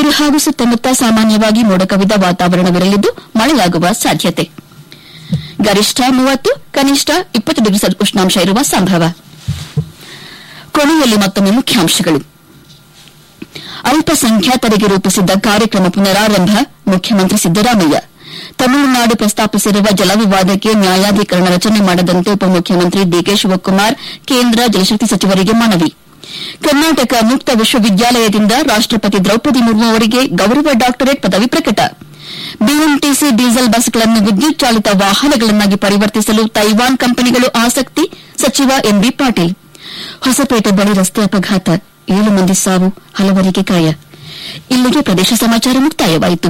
ಬೆಂಗಳೂರು ಹಾಗೂ ಸುತ್ತಮುತ್ತ ಸಾಮಾನ್ಯವಾಗಿ ಮೋಡ ಕವಿದ ವಾತಾವರಣವಿರಲಿದ್ದು ಮಳೆಯಾಗುವ ಸಾಧ್ಯತೆ ಗರಿಷ್ಠ ಮೂವತ್ತು ಕನಿಷ್ಠ ಇಪ್ಪತ್ತು ಡಿಗ್ರಿ ಸೆಲ್ ಉಷ್ಣಾಂಶ ಇರುವ ಸಂಭವ ಕೊನೆಯಲ್ಲಿ ಮತ್ತೊಮ್ಮೆ ಮುಖ್ಯಾಂಶಗಳು ಅಲ್ಪಸಂಖ್ಯಾತರಿಗೆ ರೂಪಿಸಿದ್ದ ಕಾರ್ಯಕ್ರಮ ಪುನರಾರಂಭ ಮುಖ್ಯಮಂತ್ರಿ ಸಿದ್ದರಾಮಯ್ಯ ತಮಿಳುನಾಡು ಪ್ರಸ್ತಾಪಿಸಿರುವ ಜಲವಿವಾದಕ್ಕೆ ನ್ಯಾಯಾಧೀಕರಣ ರಚನೆ ಮಾಡದಂತೆ ಉಪಮುಖ್ಯಮಂತ್ರಿ ಡಿಕೆ ಶಿವಕುಮಾರ್ ಕೇಂದ್ರ ಜಲಶಕ್ತಿ ಸಚಿವರಿಗೆ ಮನವಿ ಕರ್ನಾಟಕ ಮುಕ್ತ ವಿಶ್ವವಿದ್ಯಾಲಯದಿಂದ ರಾಷ್ಟಪತಿ ದ್ರೌಪದಿ ಮುರ್ಮು ಅವರಿಗೆ ಗೌರವ ಡಾಕ್ಟರೇಟ್ ಪದವಿ ಪ್ರಕಟ ಬಿಎಂಟಿಸಿ ಡೀಸೆಲ್ ಬಸ್ಗಳನ್ನು ವಿದ್ಯುತ್ ಚಾಲಿತ ವಾಹನಗಳನ್ನಾಗಿ ಪರಿವರ್ತಿಸಲು ತೈವಾನ್ ಕಂಪನಿಗಳು ಆಸಕ್ತಿ ಸಚಿವ ಎಂಬಿ ಪಾಟೀಲ್ ಹೊಸಪೇಟೆ ಬಳಿ ರಸ್ತೆ ಅಪಘಾತ ಏಳು ಮಂದಿ ಸಾವು ಹಲವರಿಗೆ ಗಾಯ ಇಲ್ಲಿಗೆ ಪ್ರದೇಶ ಸಮಾಚಾರ ಮುಕ್ತಾಯವಾಯಿತು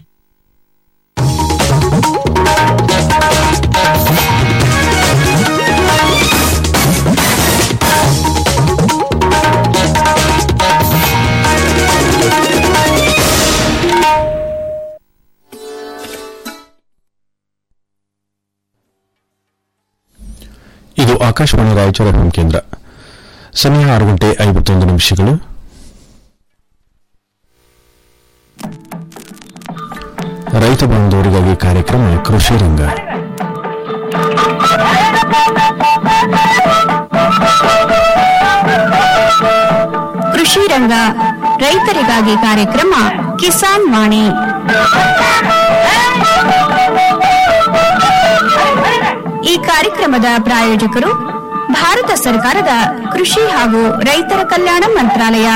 ಇದು ಆಕಾಶವಾಣಿ ರಾಯಚೂರು ಎಫ್ಎಂ ಕೇಂದ್ರ ಸಮಯ ಆರು ಗಂಟೆ ಐವತ್ತೊಂದು ನಿಮಿಷಗಳು ರೈತ ಬಾಂಧವರಿಗಾಗಿ ಕಾರ್ಯಕ್ರಮ ಕೃಷಿ ರಂಗ ಕೃಷಿ ರಂಗ ರೈತರಿಗಾಗಿ ಕಾರ್ಯಕ್ರಮ ಕಿಸಾನ್ ವಾಣಿ ಈ ಕಾರ್ಯಕ್ರಮದ ಪ್ರಾಯೋಜಕರು ಭಾರತ ಸರ್ಕಾರದ ಕೃಷಿ ಹಾಗೂ ರೈತರ ಕಲ್ಯಾಣ ಮಂತ್ರಾಲಯ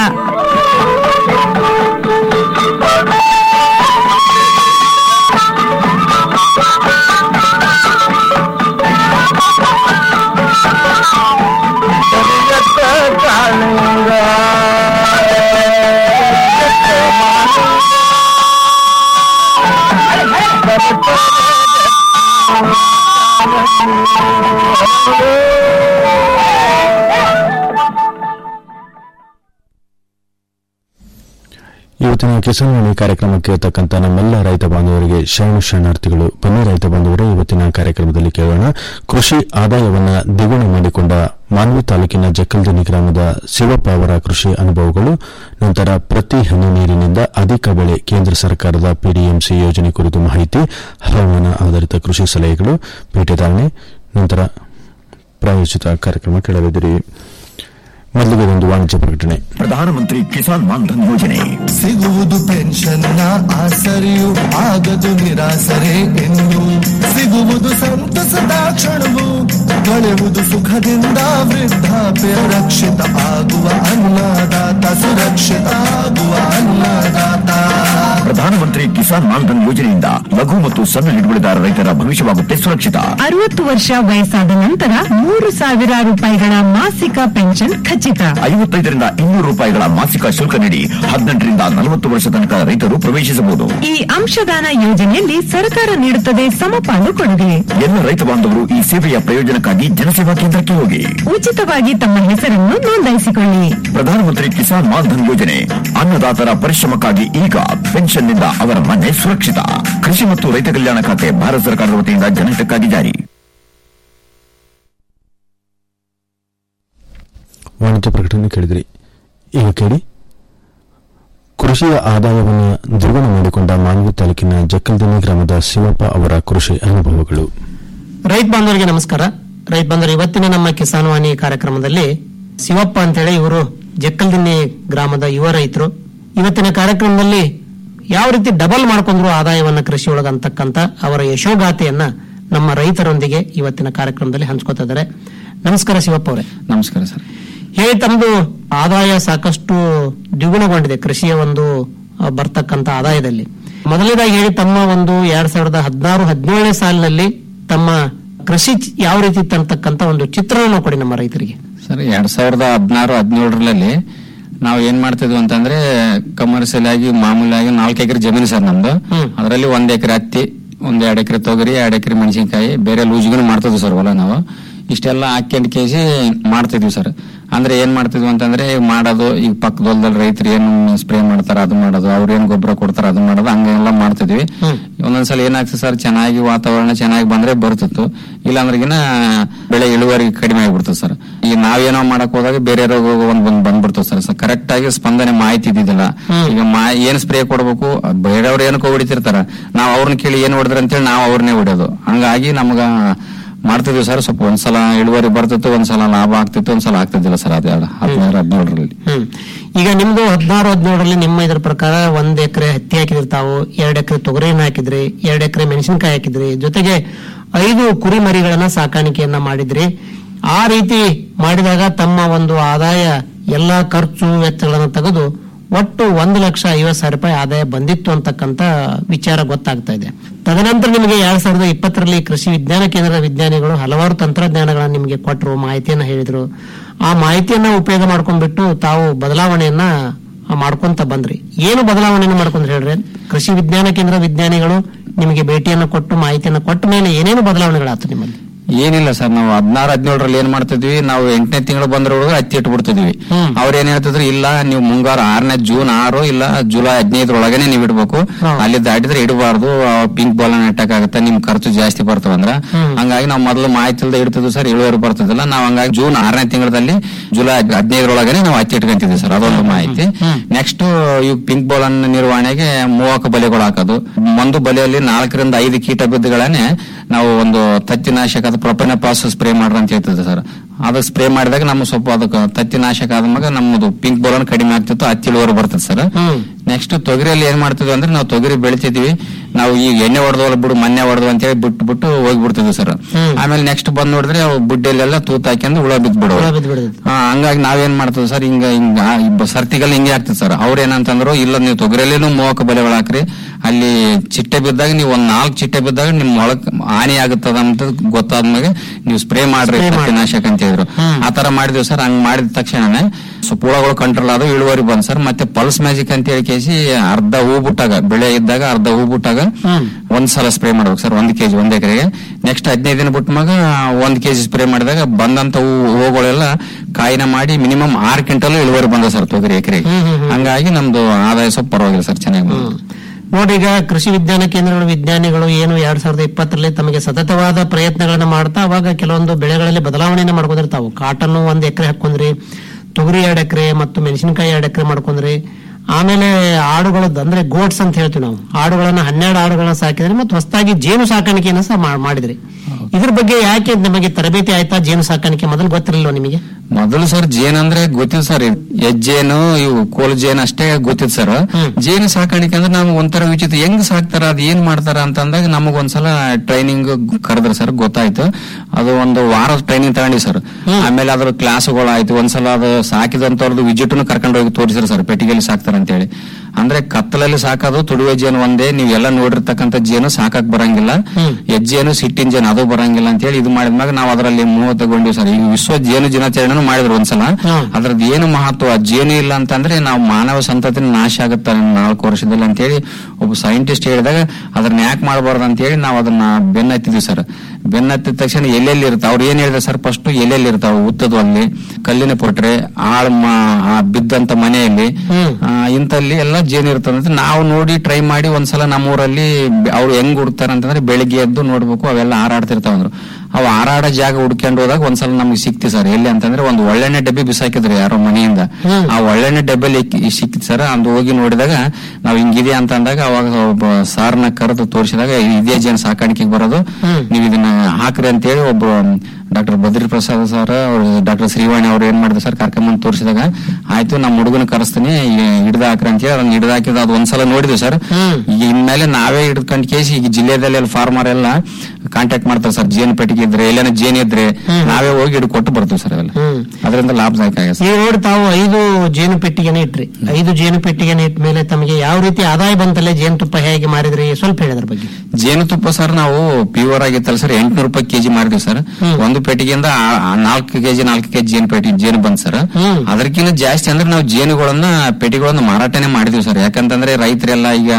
ಇವತ್ತಿನ ಕಿಸಾನ್ ವಾಣಿ ಕಾರ್ಯಕ್ರಮಕ್ಕೆ ತಕ್ಕಂತ ನಮ್ಮೆಲ್ಲ ರೈತ ಬಾಂಧವರಿಗೆ ಶರಣು ಶರಣಾರ್ಥಿಗಳು ಬನ್ನಿ ರೈತ ಬಾಂಧವರೇ ಇವತ್ತಿನ ಕಾರ್ಯಕ್ರಮದಲ್ಲಿ ಕೇಳೋಣ ಕೃಷಿ ಆದಾಯವನ್ನ ದ್ವಿಗುಣ ಮಾಡಿಕೊಂಡ ಮಾನ್ವಿ ತಾಲೂಕಿನ ಜಕ್ಕಲ್ದನಿ ಗ್ರಾಮದ ಶಿವಪ್ಪ ಅವರ ಕೃಷಿ ಅನುಭವಗಳು ನಂತರ ಪ್ರತಿ ಹನಿ ನೀರಿನಿಂದ ಅಧಿಕ ಬೆಳೆ ಕೇಂದ್ರ ಸರ್ಕಾರದ ಪಿಡಿಎಂಸಿ ಯೋಜನೆ ಕುರಿತು ಮಾಹಿತಿ ಹವಾಮಾನ ಆಧಾರಿತ ಕೃಷಿ ಸಲಹೆಗಳು ಪೇಟೆದಾರಣೆ ನಂತರ ಪ್ರಾಯೋಜಿತ ಕಾರ್ಯಕ್ರಮ ಕೇಳಲಿದ್ದೀರಿ ಮೊದಲಿಗೆ ಒಂದು ವಾಣಿಜ್ಯ ಪ್ರಕಟಣೆ ಪ್ರಧಾನಮಂತ್ರಿ ಕಿಸಾನ್ ಮಾನ್ಧನ್ ಯೋಜನೆ ಸಿಗುವುದು ಪೆನ್ಷನ್ನ ಆಸರೆಯು ಆಗದು ನಿರಾಸರೆ ಎಂದು ಸಿಗುವುದು ಸಂತಸದ ಕ್ಷಣವು ಕಳೆಯುವುದು ಸುಖದಿಂದ ವೃದ್ಧಾಪ್ಯ ರಕ್ಷಿತ ಆಗುವ ಅನ್ನದಾತ ಸುರಕ್ಷಿತ ಆಗುವ ಅನ್ನದಾತ ಪ್ರಧಾನಮಂತ್ರಿ ಕಿಸಾನ್ ಮಾನ್ಧನ್ ಯೋಜನೆಯಿಂದ ಲಘು ಮತ್ತು ಸಣ್ಣ ಹಿಡುವಳಿದಾರ ರೈತರ ಭವಿಷ್ಯವಾಗುತ್ತೆ ಸುರಕ್ಷಿತ ಅರವತ್ತು ವರ್ಷ ವಯಸ್ಸಾದ ನಂತರ ಮೂರು ಸಾವಿರ ರೂಪಾಯಿಗಳ ಮಾಸಿಕ ಪೆನ್ಷನ್ ಖಚಿತ ಐವತ್ತೈದರಿಂದ ಇನ್ನೂರು ರೂಪಾಯಿಗಳ ಮಾಸಿಕ ಶುಲ್ಕ ನೀಡಿ ಹದಿನೆಂಟರಿಂದ ನಲವತ್ತು ವರ್ಷ ತನಕ ರೈತರು ಪ್ರವೇಶಿಸಬಹುದು ಈ ಅಂಶದಾನ ಯೋಜನೆಯಲ್ಲಿ ಸರ್ಕಾರ ನೀಡುತ್ತದೆ ಸಮಪಾಲು ಕೊಡುಗೆ ಎಲ್ಲ ರೈತ ಬಾಂಧವರು ಈ ಸೇವೆಯ ಪ್ರಯೋಜನಕ್ಕಾಗಿ ಜನಸೇವಾ ಕೇಂದ್ರಕ್ಕೆ ಹೋಗಿ ಉಚಿತವಾಗಿ ತಮ್ಮ ಹೆಸರನ್ನು ನೋಂದಾಯಿಸಿಕೊಳ್ಳಿ ಪ್ರಧಾನಮಂತ್ರಿ ಕಿಸಾನ್ ಮಾನ್ಧನ್ ಯೋಜನೆ ಅನ್ನದಾತರ ಪರಿಶ್ರಮಕ್ಕಾಗಿ ಈಗ ಪೆನ್ಷನ್ನಿಂದ ಅವರ ಮನೆ ಸುರಕ್ಷಿತ ಕೃಷಿ ಮತ್ತು ರೈತ ಕಲ್ಯಾಣ ಖಾತೆ ಭಾರತ ಸರ್ಕಾರದ ವತಿಯಿಂದ ಜನಹಿತಕ್ಕಾಗಿ ಜಾರಿ ವಾಣಿಜ್ಯ ಪ್ರಕಟಣೆ ಕೇಳಿದ್ರಿ ಈಗ ಕೇಳಿ ಕೃಷಿಯ ಆದಾಯವನ್ನು ದ್ವಿಗುಣ ಮಾಡಿಕೊಂಡ ಮಾನ್ವಿ ತಾಲೂಕಿನ ಜಕ್ಕಲ್ದನಿ ಗ್ರಾಮದ ಶಿವಪ್ಪ ಅವರ ಕೃಷಿ ಅನುಭವಗಳು ರೈತ ಬಾಂಧವರಿಗೆ ನಮಸ್ಕಾರ ರೈತ ಬಾಂಧವರು ಇವತ್ತಿನ ನಮ್ಮ ಕಿಸಾನ್ ವಾಣಿ ಕಾರ್ಯಕ್ರಮದಲ್ಲಿ ಶಿವಪ್ಪ ಅಂತೇಳಿ ಇವರು ಜಕ್ಕಲ್ದಿನ್ನಿ ಗ್ರಾಮದ ಯುವ ರೈತರು ಇವತ್ತಿನ ಕಾರ್ಯಕ್ರಮದಲ್ಲಿ ಯಾವ ರೀತಿ ಡಬಲ್ ಮಾಡ್ಕೊಂಡ್ರು ಆದಾಯವನ್ನ ಕೃಷಿ ಒಳಗ ಅಂತಕ್ಕಂತ ಅವರ ಯಶೋಗಾಥೆಯನ್ನ ನಮ್ಮ ರೈತರೊಂದಿಗೆ ಇವತ್ತಿನ ಕಾರ್ಯಕ್ರಮದಲ್ಲಿ ಹಂಚ್ಕೋತಾ ಇದ್ದಾರೆ ನಮಸ್ಕಾರ ಶಿವಪ್ಪ ಅವರೇ ನಮಸ್ಕಾರ ಸರ್ ಹೇಳಿ ತಮ್ಮದು ಆದಾಯ ಸಾಕಷ್ಟು ದ್ವಿಗುಣಗೊಂಡಿದೆ ಕೃಷಿಯ ಒಂದು ಆ, ಬರ್ತಕ್ಕಂತ ಆದಾಯದಲ್ಲಿ ಮೊದಲನೇದಾಗಿ ಹೇಳಿ ತಮ್ಮ ಒಂದು ಎರಡ್ ಸಾವಿರದ ಹದಿನಾರು ಹದಿನೇಳನೇ ಸಾಲಿನಲ್ಲಿ ತಮ್ಮ ಕೃಷಿ ಚಿ- ಯಾವ ರೀತಿ ಇತ್ತು ಅಂತಕ್ಕಂತ ಒಂದು ಚಿತ್ರಣ ಕೊಡಿ ನಮ್ಮ ರೈತರಿಗೆ ಸರ್ ಎರಡ್ ಸಾವಿರದ ಹದಿನಾರು ಹದಿನೇಳರಲ್ಲಿ ನಾವು ಏನ್ ಮಾಡ್ತಿದ್ವಿ ಅಂತಂದ್ರೆ ಕಮರ್ಷಿಯಲ್ ಆಗಿ ಮಾಮೂಲಾಗಿ ನಾಲ್ಕು ಎಕರೆ ಜಮೀನು ಸರ್ ನಮ್ದು ಹ್ಮ್. ಅದರಲ್ಲಿ ಒಂದ್ ಎಕರೆ ಹತ್ತಿ ಒಂದ್ ಎರಡ್ ಎಕರೆ ತೊಗರಿ ಎರಡ್ ಎಕರೆ ಮೆಣಸಿನಕಾಯಿ ಬೇರೆ ಲೂಜ್ಗೂ ಮಾಡ್ತಿದ್ವಿ ಸರ್ ಹೊಲ ನಾವು ಇಷ್ಟೆಲ್ಲ ಹಾಕ್ಯಂಡ್ ಕೇಸಿ ಮಾಡ್ತಿದ್ವಿ ಸರ್ ಅಂದ್ರೆ ಏನ್ ಮಾಡ್ತಿದ್ವಿ ಅಂತಂದ್ರೆ ಮಾಡೋದು ಈಗ ಪಕ್ಕದೊಲ್ದಲ್ಲಿ ರೈತರು ಏನು ಸ್ಪ್ರೇ ಮಾಡ್ತಾರ ಅದು ಮಾಡೋದು ಅವ್ರ ಏನ್ ಗೊಬ್ಬರ ಕೊಡ್ತಾರ ಅದು ಮಾಡೋದು ಹಂಗೆಲ್ಲ ಮಾಡ್ತಿದ್ವಿ ಒಂದೊಂದ್ಸಲ ಏನಾಗ್ತದೆ ಸರ್ ಚೆನ್ನಾಗಿ ವಾತಾವರಣ ಚೆನ್ನಾಗಿ ಬಂದ್ರೆ ಬರ್ತಿತ್ತು ಇಲ್ಲಾಂದ್ರೆಗಿನ ಬೆಳೆ ಇಳುವರಿ ಕಡಿಮೆ ಆಗ್ಬಿಡ್ತದೆ ಸರ್ ಈಗ ನಾವೇನೋ ಮಾಡಕ್ ಹೋದಾಗ ಬೇರೆ ಒಂದ್ ಬಂದ್ ಬಂದ್ಬಿಡ್ತದೆ ಸರ್ ಸೊ ಕರೆಕ್ಟ್ ಆಗಿ ಸ್ಪಂದನೆ ಮಾಹಿತಿ ಇದ್ದಿದ್ದಿಲ್ಲ ಈಗ ಮಾ ಏನ್ ಸ್ಪ್ರೇ ಕೊಡ್ಬೇಕು ಬೇರೆಯವ್ರು ಏನಕ್ಕೋ ಹೊಡಿತಿರ್ತಾರ ನಾವ್ ಅವ್ರನ್ನ ಕೇಳಿ ಏನ್ ಹೊಡೆದ್ರ ಅಂತೇಳಿ ನಾವು ಅವ್ರನ್ನೇ ಹೊಡೆಯೋದು ಹಂಗಾಗಿ ನಮ್ಗ ಮಾಡ್ತಿದ್ವಿ ಸರ್ ಸ್ವಲ್ಪ ಒಂದ್ಸಲ ಇಳುವರಿ ಬರ್ತಿತ್ತು ಒಂದ್ಸಲ ಲಾಭ ಆಗ್ತಿತ್ತು ಒಂದ್ಸಲ ಆಗ್ತಿದ್ದಿಲ್ಲ ಸರ್ ಅದೇ ಹದಿನಾರು ಹದಿನೇಳರಲ್ಲಿ ಹ್ಮ್ ಈಗ ನಿಮ್ದು ಹದಿನಾರು ಹದಿನೇಳರಲ್ಲಿ ನಿಮ್ಮ ಇದ್ರ ಪ್ರಕಾರ ಒಂದ್ ಎಕರೆ ಹತ್ತಿ ಹಾಕಿದ್ರಿ ತಾವು ಎರಡ್ ಎಕರೆ ತೊಗರಿನ ಹಾಕಿದ್ರಿ ಎರಡ್ ಎಕರೆ ಮೆಣಸಿನಕಾಯಿ ಹಾಕಿದ್ರಿ ಜೊತೆಗೆ ಐದು ಕುರಿ ಮರಿಗಳನ್ನ ಸಾಕಾಣಿಕೆಯನ್ನ ಮಾಡಿದ್ರಿ ಆ ರೀತಿ ಮಾಡಿದಾಗ ತಮ್ಮ ಒಂದು ಆದಾಯ ಎಲ್ಲಾ ಖರ್ಚು ವೆಚ್ಚಗಳನ್ನ ತೆಗೆದು ಒಟ್ಟು ಒಂದು ಲಕ್ಷ ಐವತ್ತು ಸಾವಿರ ರೂಪಾಯಿ ಆದಾಯ ಬಂದಿತ್ತು ಅಂತಕ್ಕಂತ ವಿಚಾರ ಗೊತ್ತಾಗ್ತಾ ಇದೆ ತದನಂತರ ನಿಮಗೆ ಎರಡ್ ಸಾವಿರದ ಇಪ್ಪತ್ತರಲ್ಲಿ ಕೃಷಿ ವಿಜ್ಞಾನ ಕೇಂದ್ರದ ವಿಜ್ಞಾನಿಗಳು ಹಲವಾರು ತಂತ್ರಜ್ಞಾನಗಳನ್ನ ನಿಮಗೆ ಕೊಟ್ಟರು ಮಾಹಿತಿಯನ್ನ ಹೇಳಿದ್ರು ಆ ಮಾಹಿತಿಯನ್ನ ಉಪಯೋಗ ಮಾಡ್ಕೊಂಡ್ಬಿಟ್ಟು ತಾವು ಬದಲಾವಣೆಯನ್ನ ಮಾಡ್ಕೊಂತ ಬಂದ್ರಿ ಏನು ಬದಲಾವಣೆಯನ್ನ ಮಾಡ್ಕೊಂಡ್ರಿ ಹೇಳ್ರಿ ಕೃಷಿ ವಿಜ್ಞಾನ ಕೇಂದ್ರ ವಿಜ್ಞಾನಿಗಳು ನಿಮಗೆ ಭೇಟಿಯನ್ನ ಕೊಟ್ಟು ಮಾಹಿತಿಯನ್ನ ಕೊಟ್ಟ ಮೇಲೆ ಏನೇನು ಬದಲಾವಣೆಗಳಾಯ್ತು ನಿಮ್ಮಲ್ಲಿ ಏನಿಲ್ಲ ಸರ್ ನಾವು ಹದಿನಾರು ಹದಿನೇಳರಲ್ಲಿ ಏನ್ ಮಾಡ್ತಿದ್ವಿ ನಾವು ಎಂಟನೇ ತಿಂಗಳು ಬಂದ್ರೊಳಗೆ ಹತ್ತಿ ಇಟ್ಬಿಡ್ತಿದ್ವಿ ಅವ್ರ ಏನ್ ಹೇಳ್ತಿದ್ರು ಇಲ್ಲ ನೀವು ಮುಂಗಾರು ಆರನೇ ಜೂನ್ ಆರು ಇಲ್ಲ ಜುಲೈ ಹದಿನೈದರೊಳಗನೆ ನೀವು ಇಡ್ಬೇಕು ಅಲ್ಲಿ ದಾಟಿದ್ರೆ ಇಡಬಾರ್ದು ಪಿಂಕ್ ಬಾಲ್ ಅಟ್ಯಾಕ್ ಆಗುತ್ತೆ ನಿಮ್ ಖರ್ಚು ಜಾಸ್ತಿ ಬರ್ತವಂದ್ರ ಹಂಗಾಗಿ ನಾವು ಮೊದಲು ಮಾಹಿತಿ ಇಲ್ದೆ ಇಡ್ತಿದ್ವಿ ಸರ್ ಇಳುವರಿ ಬರ್ತದಿಲ್ಲ ನಾವು ಹಂಗಾಗಿ ಜೂನ್ ಆರನೇ ತಿಂಗಳಲ್ಲಿ ಜುಲೈ ಹದಿನೈದರೊಳಗನೆ ನಾವು ಹತ್ತಿ ಇಟ್ಕೊಂತಿದ್ವಿ ಸರ್ ಅದೊಂದು ಮಾಹಿತಿ ನೆಕ್ಸ್ಟ್ ಇವ್ ಪಿಂಕ್ ಬಾಲ್ ಅನ್ನ ನಿರ್ವಹಣೆಗೆ ಮೂವಕ ಬಲೆಗಳು ಹಾಕೋದು ಒಂದು ಬಲೆಯಲ್ಲಿ ನಾಲ್ಕರಿಂದ ಐದು ಕೀಟ ಬಿದ್ದುಗಳನ್ನೇ ನಾವು ಒಂದು ತತ್ತಿನಾಶಕ ಪ್ರೊಪೆನಪಾಸ್ ಸ್ಪ್ರೇ ಮಾಡ್ರ ಅಂತ ಹೇಳ್ತಿದ್ದೆ ಸರ್ ಅದು ಸ್ಪ್ರೇ ಮಾಡಿದಾಗ ನಮ್ಮ ಸ್ವಲ್ಪ ಅದಕ್ಕೆ ತತ್ತಿನಾಶಕ ಆದ್ಮಾಗ ನಮ್ಮದು ಪಿಂಕ್ ಬೋಲನ್ ಕಡಿಮೆ ಆಗ್ತಿತ್ತು ಹತ್ತಿ ಇಳುವರಿ ಬರ್ತದೆ ಸರ್ ನೆಕ್ಸ್ಟ್ ತೊಗರಿಯಲ್ಲಿ ಏನ್ ಮಾಡ್ತಿದ್ವಿ ಅಂದ್ರೆ ನಾವು ತೊಗರಿ ಬೆಳಿತಿದ್ವಿ ನಾವು ಈಗ ಎಣ್ಣೆ ಹೊಡೆದವಲ್ಲ ಬಿಡು ಮೊನ್ನೆ ಹೊಡೆದು ಅಂತ ಹೇಳಿ ಬಿಟ್ಟು ಬಿಟ್ಟು ಹೋಗ್ಬಿಡ್ತಿದ್ವಿ ಸರ್ ಆಮೇಲೆ ನೆಕ್ಸ್ಟ್ ಬಂದ್ ನೋಡಿದ್ರೆ ಅವು ಬುಡ್ಡೆಲೆಲ್ಲ ತೂತ್ ಹಾಕ್ಯಂದು ಹುಳ ಬಿದ್ದು ಬಿಡುವ ಹಾ, ಹಂಗಾಗಿ ನಾವೇನ್ ಮಾಡ್ತೀವಿ ಸರ್ ಹಿಂಗ ಹಿಂಗ ಆ, ಈ ಬ- ಸರ್ತಿಗೆಲ್ಲ ಹಿಂಗೆ ಆಗ್ತದೆ ಸರ್ ಅವ್ರ ಏನಂತಂದ್ರು ಇಲ್ಲ ನೀವು ತೊಗರಿಯಲ್ಲೇನು ಮೂವಕ ಬಲೆಗಳು ಹಾಕ್ರಿ ಅಲ್ಲಿ ಚಿಟ್ಟೆ ಬಿದ್ದಾಗ ನೀವು ಒಂದ್ ನಾಲ್ಕು ಚಿಟ್ಟೆ ಬಿದ್ದಾಗ ನಿಮ್ ಒಳಗ್ ಹಾನಿ ಆಗುತ್ತದ ಅಂತ ಗೊತ್ತಾದ್ಮೇಲೆ ನೀವು ಸ್ಪ್ರೇ ಮಾಡ್ರಿ ಕೀಟನಾಶಕ ಅಂತ ಹೇಳಿದ್ರು ಆ ತರ ಮಾಡಿದ್ವಿ ಸರ್ ಹಂಗ್ ಮಾಡಿದ ತಕ್ಷಣನೇ ಸ್ವಲ್ಪ ಹುಳಗಳು ಕಂಟ್ರೋಲ್ ಆದವು ಇಳುವರಿ ಬಂದ್ ಸರ್ ಮತ್ತೆ ಪಲ್ಸ್ ಮ್ಯಾಜಿಕ್ ಅಂತ ಹೇಳಿ ಕೇಸಿ ಅರ್ಧ ಹೂ ಬಿಟ್ಟಾಗ ಬೆಳೆ ಇದ್ದಾಗ ಅರ್ಧ ಹೂ ಬಿಟ್ಟಾಗ ಒಂದ್ ಸಲ ಸ್ಪ್ರೇ ಮಾಡ್ಬೇಕು ಸರ್ ಒಂದ್ ಕೆಜಿ ಒಂದ್ ಎಕರೆಗೆ ನೆಕ್ಸ್ಟ್ ಹದಿನೈದು ದಿನ ಬಿಟ್ಟ ಮಗ ಒಂದ್ ಕೆಜಿ ಸ್ಪ್ರೇ ಮಾಡಿದಾಗ ಬಂದಂತ ಹೂ ಹೂಗಳೆಲ್ಲ ಕಾಯಿನ ಮಾಡಿ ಮಿನಿಮಮ್ ಆರ್ ಕ್ವಿಂಟಲ್ ಇಳುವರಿ ಬಂದ ಸರ್ ತೊಗರಿ ಎಕರೆಗೆ ಹಂಗಾಗಿ ನಮ್ದು ಆದಾಯ ಸ್ವಲ್ಪ ಪರವಾಗಿಲ್ಲ ಸರ್ ಚೆನ್ನಾಗಿ ಬಂತು ನೋಡಿ ಈಗ ಕೃಷಿ ವಿಜ್ಞಾನ ಕೇಂದ್ರಗಳ ವಿಜ್ಞಾನಿಗಳು ಏನು ಎರಡ್ ಸಾವಿರದ ಇಪ್ಪತ್ತರಲ್ಲಿ ತಮಗೆ ಸತತವಾದ ಪ್ರಯತ್ನಗಳನ್ನ ಮಾಡ್ತಾ ಅವಾಗ ಕೆಲವೊಂದು ಬೆಳೆಗಳಲ್ಲಿ ಬದಲಾವಣೆಯನ್ನ ಮಾಡ್ಕೊಂಡಿರ್ತಾವು ಕಾಟನ್ ಒಂದ್ ಎಕರೆ ಹಾಕೊಂಡ್ರಿ ತೊಗರಿ ಎರಡ್ ಎಕರೆ ಮತ್ತು ಮೆಣಸಿನಕಾಯಿ ಎರಡ್ ಎಕರೆ ಮಾಡ್ಕೊಂಡ್ರಿ ಆಮೇಲೆ ಆಡುಗಳದ್ದು ಅಂದ್ರೆ ಗೋಟ್ಸ್ ಅಂತ ಹೇಳ್ತೀವಿ ನಾವು ಆಡುಗಳನ್ನ ಹನ್ನೆರಡು ಆಡುಗಳನ್ನ ಸಾಕಿದ್ರಿ ಮತ್ತು ಹೊಸದಾಗಿ ಜೇನು ಸಾಕಾಣಿಕೆಯನ್ನು ಸಹ ಮಾ- ಮಾಡಿದ್ರಿ ಇದ್ರ ಬಗ್ಗೆ ಯಾಕೆ ನಿಮಗೆ ತರಬೇತಿ ಆಯ್ತಾ ಜೇನು ಸಾಕಾಣಿಕೆ ಮೊದಲು ಗೊತ್ತಿರಲಿಲ್ಲ ನಿಮಗೆ ಮೊದಲು ಸರ್ ಜೇನ್ ಅಂದ್ರೆ ಗೊತ್ತಿತ್ತು ಸರ್ ಹೆಜ್ಜೇನು ಇವು ಕೋಲ್ ಜೇನ್ ಅಷ್ಟೇ ಗೊತ್ತಿತ್ತು ಸರ್ ಜೇನು ಸಾಕಾಣಿಕೆ ಅಂದ್ರೆ ನಮ್ಗೆ ಒಂಥರ ವಿಚಿತ್ರ ಹೆಂಗ್ ಸಾಕ್ತಾರ ಅದ್ ಏನ್ ಮಾಡ್ತಾರ ಅಂತ ಅಂದಾಗ ನಮಗ್ ಒಂದ್ಸಲ ಟ್ರೈನಿಂಗ್ ಕರೆದ್ರು ಸರ್ ಗೊತ್ತಾಯ್ತು ಅದು ಒಂದು ವಾರ ಟ್ರೈನಿಂಗ್ ತಗೊಂಡಿ ಸರ್ ಆಮೇಲೆ ಅದ್ರ ಕ್ಲಾಸ್ಗಳು ಆಯ್ತು ಒಂದ್ಸಲ ಅದು ಸಾಕಿದಂತವ್ರದ್ದು ವಿಜಿಟ್ನು ಕರ್ಕೊಂಡು ಹೋಗಿ ತೋರಿಸಿದ್ರು ಸರ್ ಪೆಟ್ಟಿಗೆಯಲ್ಲಿ ಸಾಕ್ತಾರ ಅಂತ ಹೇಳಿ ಅಂದ್ರೆ ಕತ್ತಲಲ್ಲಿ ಸಾಕೋದು ತುಡುವೆ ಜೇನು ಒಂದೇ ನೀವೆಲ್ಲ ನೋಡಿರ್ತಕ್ಕಂಥ ಜೇನು ಸಾಕಕ್ ಬರಂಗಿಲ್ಲ ಹೆಜ್ಜೇನು ಸಿಟ್ಟಿನ ಜೇನು ಅದು ಬರಂಗಿಲ್ಲ ಅಂತ ಹೇಳಿ ಇದು ಮಾಡಿದ್ಮ್ಯಾಗ ನಾವು ಅದರಲ್ಲಿ ಮೂವ ತಗೊಂಡಿವಿ ಸರ್ ಈಗ ವಿಶ್ವ ಜೇನು ದಿನಾಚರಣೆನೂ ಮಾಡಿದ್ರು ಒಂದ್ಸಲ ಅದ್ರದ್ದು ಏನು ಮಹತ್ವ ಜೇನು ಇಲ್ಲ ಅಂತಂದ್ರೆ ನಾವು ಮಾನವ ಸಂತತಿ ನಾಶ ಆಗುತ್ತೆ ನಾಲ್ಕು ವರ್ಷದಲ್ಲಿ ಅಂತ ಹೇಳಿ ಒಬ್ಬ ಸೈಂಟಿಸ್ಟ್ ಹೇಳಿದಾಗ ಅದನ್ನ ಯಾಕೆ ಮಾಡಬಾರ್ದು ಅಂತ ಹೇಳಿ ನಾವು ಅದನ್ನ ಬೆನ್ನತ್ತಿದ್ವಿ ಸರ್ ಬೆನ್ನತ್ತಿದ ತಕ್ಷಣ ಎಲ್ಲೆಲ್ಲಿ ಇರ್ತಾವ ಅವ್ರು ಏನ್ ಹೇಳಿದ್ರೆ ಸರ್ ಫಸ್ಟ್ ಎಲ್ಲೆಲ್ಲಿ ಇರ್ತಾವ ಉತ್ತದವಲ್ಲಿ ಕಲ್ಲಿನ ಪೊಟ್ರೆ ಆಳ್ ಮ- ಆ ಬಿದ್ದಂತ ಮನೆಯಲ್ಲಿ ಆ, ಇಂಥಲ್ಲಿ ಎಲ್ಲ ಜೇನು ಇರ್ತದೆ ನಾವು ನೋಡಿ ಟ್ರೈ ಮಾಡಿ ಒಂದ್ಸಲ ನಮ್ಮೂರಲ್ಲಿ ಬೆ- ಅವ್ರು ಹೆಂಗ್ ಹುಡುಕ್ತಾರ ಅಂತಂದ್ರೆ ಬೆಳಿಗ್ಗೆ ಎದ್ದು ನೋಡ್ಬೇಕು ಅವೆಲ್ಲ ಹಾರಾಡ್ತಿರ್ತಾವ ಅಂದ್ರು ಅವು ಹಾರಾಡೋ ಜಾಗ ಹುಡ್ಕೊಂಡು ಹೋದಾಗ ಒಂದ್ಸಲ ನಮ್ಗೆ ಸಿಕ್ತಿ ಸರ್ ಎಲ್ಲಿ ಅಂತಂದ್ರೆ ಒಂದು ಒಳ್ಳೆಣ್ಣೆ ಡಬ್ಬಿ ಬಿಸಾಕಿದ್ರು ಯಾರೋ ಮನೆಯಿಂದ ಆ ಒಳ್ಳೆಣ್ಣೆ ಡಬ್ಬಲ್ಲಿ ಸಿಕ್ತಿ ಸರ್ ಅದು ಹೋಗಿ ನೋಡಿದಾಗ ನಾವ್ ಹಿಂಗಿದೆ ಅಂತ ಅಂದಾಗ ಅವಾಗ ಒಬ್ಬ ಸಾರ್ನ ಕರೆದು ತೋರಿಸಿದಾಗ ಇದೇ ಜೇನು ಸಾಕಾಣಿಕೆಗೆ ಬರೋದು ನೀವು ಇದನ್ನ ಹಾಕ್ರಿ ಅಂತ ಹೇಳಿ ಒಬ್ಬ doctor Badri Prasad sir doctor Srivani ಅವ್ರು ಏನ್ ಮಾಡಿದ್ರು ಸರ್ ಕರ್ಕೊಂಬಂದು ತೋರಿಸಿದಾಗ ಆಯ್ತು ನಮ್ಮ ಹುಡುಗನ ಕರೆಸ್ತೀನಿ ಹಿಡ್ದ ಹಾಕ್ರಿ ಅಂತ ಹೇಳಿ ಅದನ್ನ ಹಿಡ್ದು ಹಾಕಿದ ಅದು ಒಂದ್ಸಲ ನೋಡಿದ್ವಿ ಸರ್ ಈಗ ಇನ್ಮೇಲೆ ನಾವೇ ಹಿಡ್ಕೊಂಡ್ ಕೇಸಿ ಈಗ ಜಿಲ್ಲೆದಲ್ಲಿ ಎಲ್ಲ ಫಾರ್ಮರ್ ಎಲ್ಲ ಕಾಂಟ್ಯಾಕ್ಟ್ ಮಾಡ್ತಾರೆ ಸರ್ ಜೇನು ಪೆಟ್ಟಿಗೆ ಇದ್ರೆ ಎಲ್ಲೇನ ಜೇನ್ ಇದ್ರೆ ನಾವೇ ಹೋಗಿ ಹಿಡ್ಕೊಟ್ಟು ಕೊಟ್ಟು ಬರ್ತೀವಿ ಸರ್ ಅವೆಲ್ಲ ಅದರಿಂದ ಲಾಭದಾಯಕ ಆಗಿದೆ ಸರ್ ಈಗ ನೋಡಿ ತಾವು ಐದು ಜೇನು ಪೆಟ್ಟಿಗೆನೆ ಇಟ್ರಿ ಐದು ಜೇನು ಪೆಟ್ಟಿಗೆನೆ ಇಟ್ಟ ಮೇಲೆ ತಮಗೆ ಯಾವ ರೀತಿ ಆದಾಯ ಬಂತಲ್ಲೇ ಜೇನುತುಪ್ಪ ಹೇಗೆ ಮಾರಿದ್ರಿ ಸ್ವಲ್ಪ ಹೇಳಿ ಅದ್ರ ಬಗ್ಗೆ ಜೇನುತುಪ್ಪ ಸರ್ ನಾವು ಪ್ಯೂರ್ ಆಗಿತ್ತಲ್ಲ ಸರ್ ಎಂಟ್ನೂರು ರೂಪಾಯಿ ಕೆಜಿ ಮಾರಿದ್ವಿ ಸರ್ ಒಂದು ಪೆಟ್ಟಿಗೆಯಿಂದ ಆ- ಆ ನಾಲ್ಕು ಕೆಜಿ ನಾಲ್ಕು ಕೆಜಿ ಜೇನು ಪೆಟ್ಟಿಗೆ ಜೇನು ಬಂದ್ ಸರ್ ಅದಕ್ಕಿಂತ ಜಾಸ್ತಿ ಅಂದ್ರೆ ನಾವು ಜೇನುಗಳನ್ನ ಪೆಟ್ಟಿಗೆಗಳನ್ನ ಮಾರಾಟನೇ ಮಾಡಿದ್ವಿ ಸರ್ ಯಾಕಂತಂದ್ರೆ ರೈತರೆಲ್ಲ ಈಗ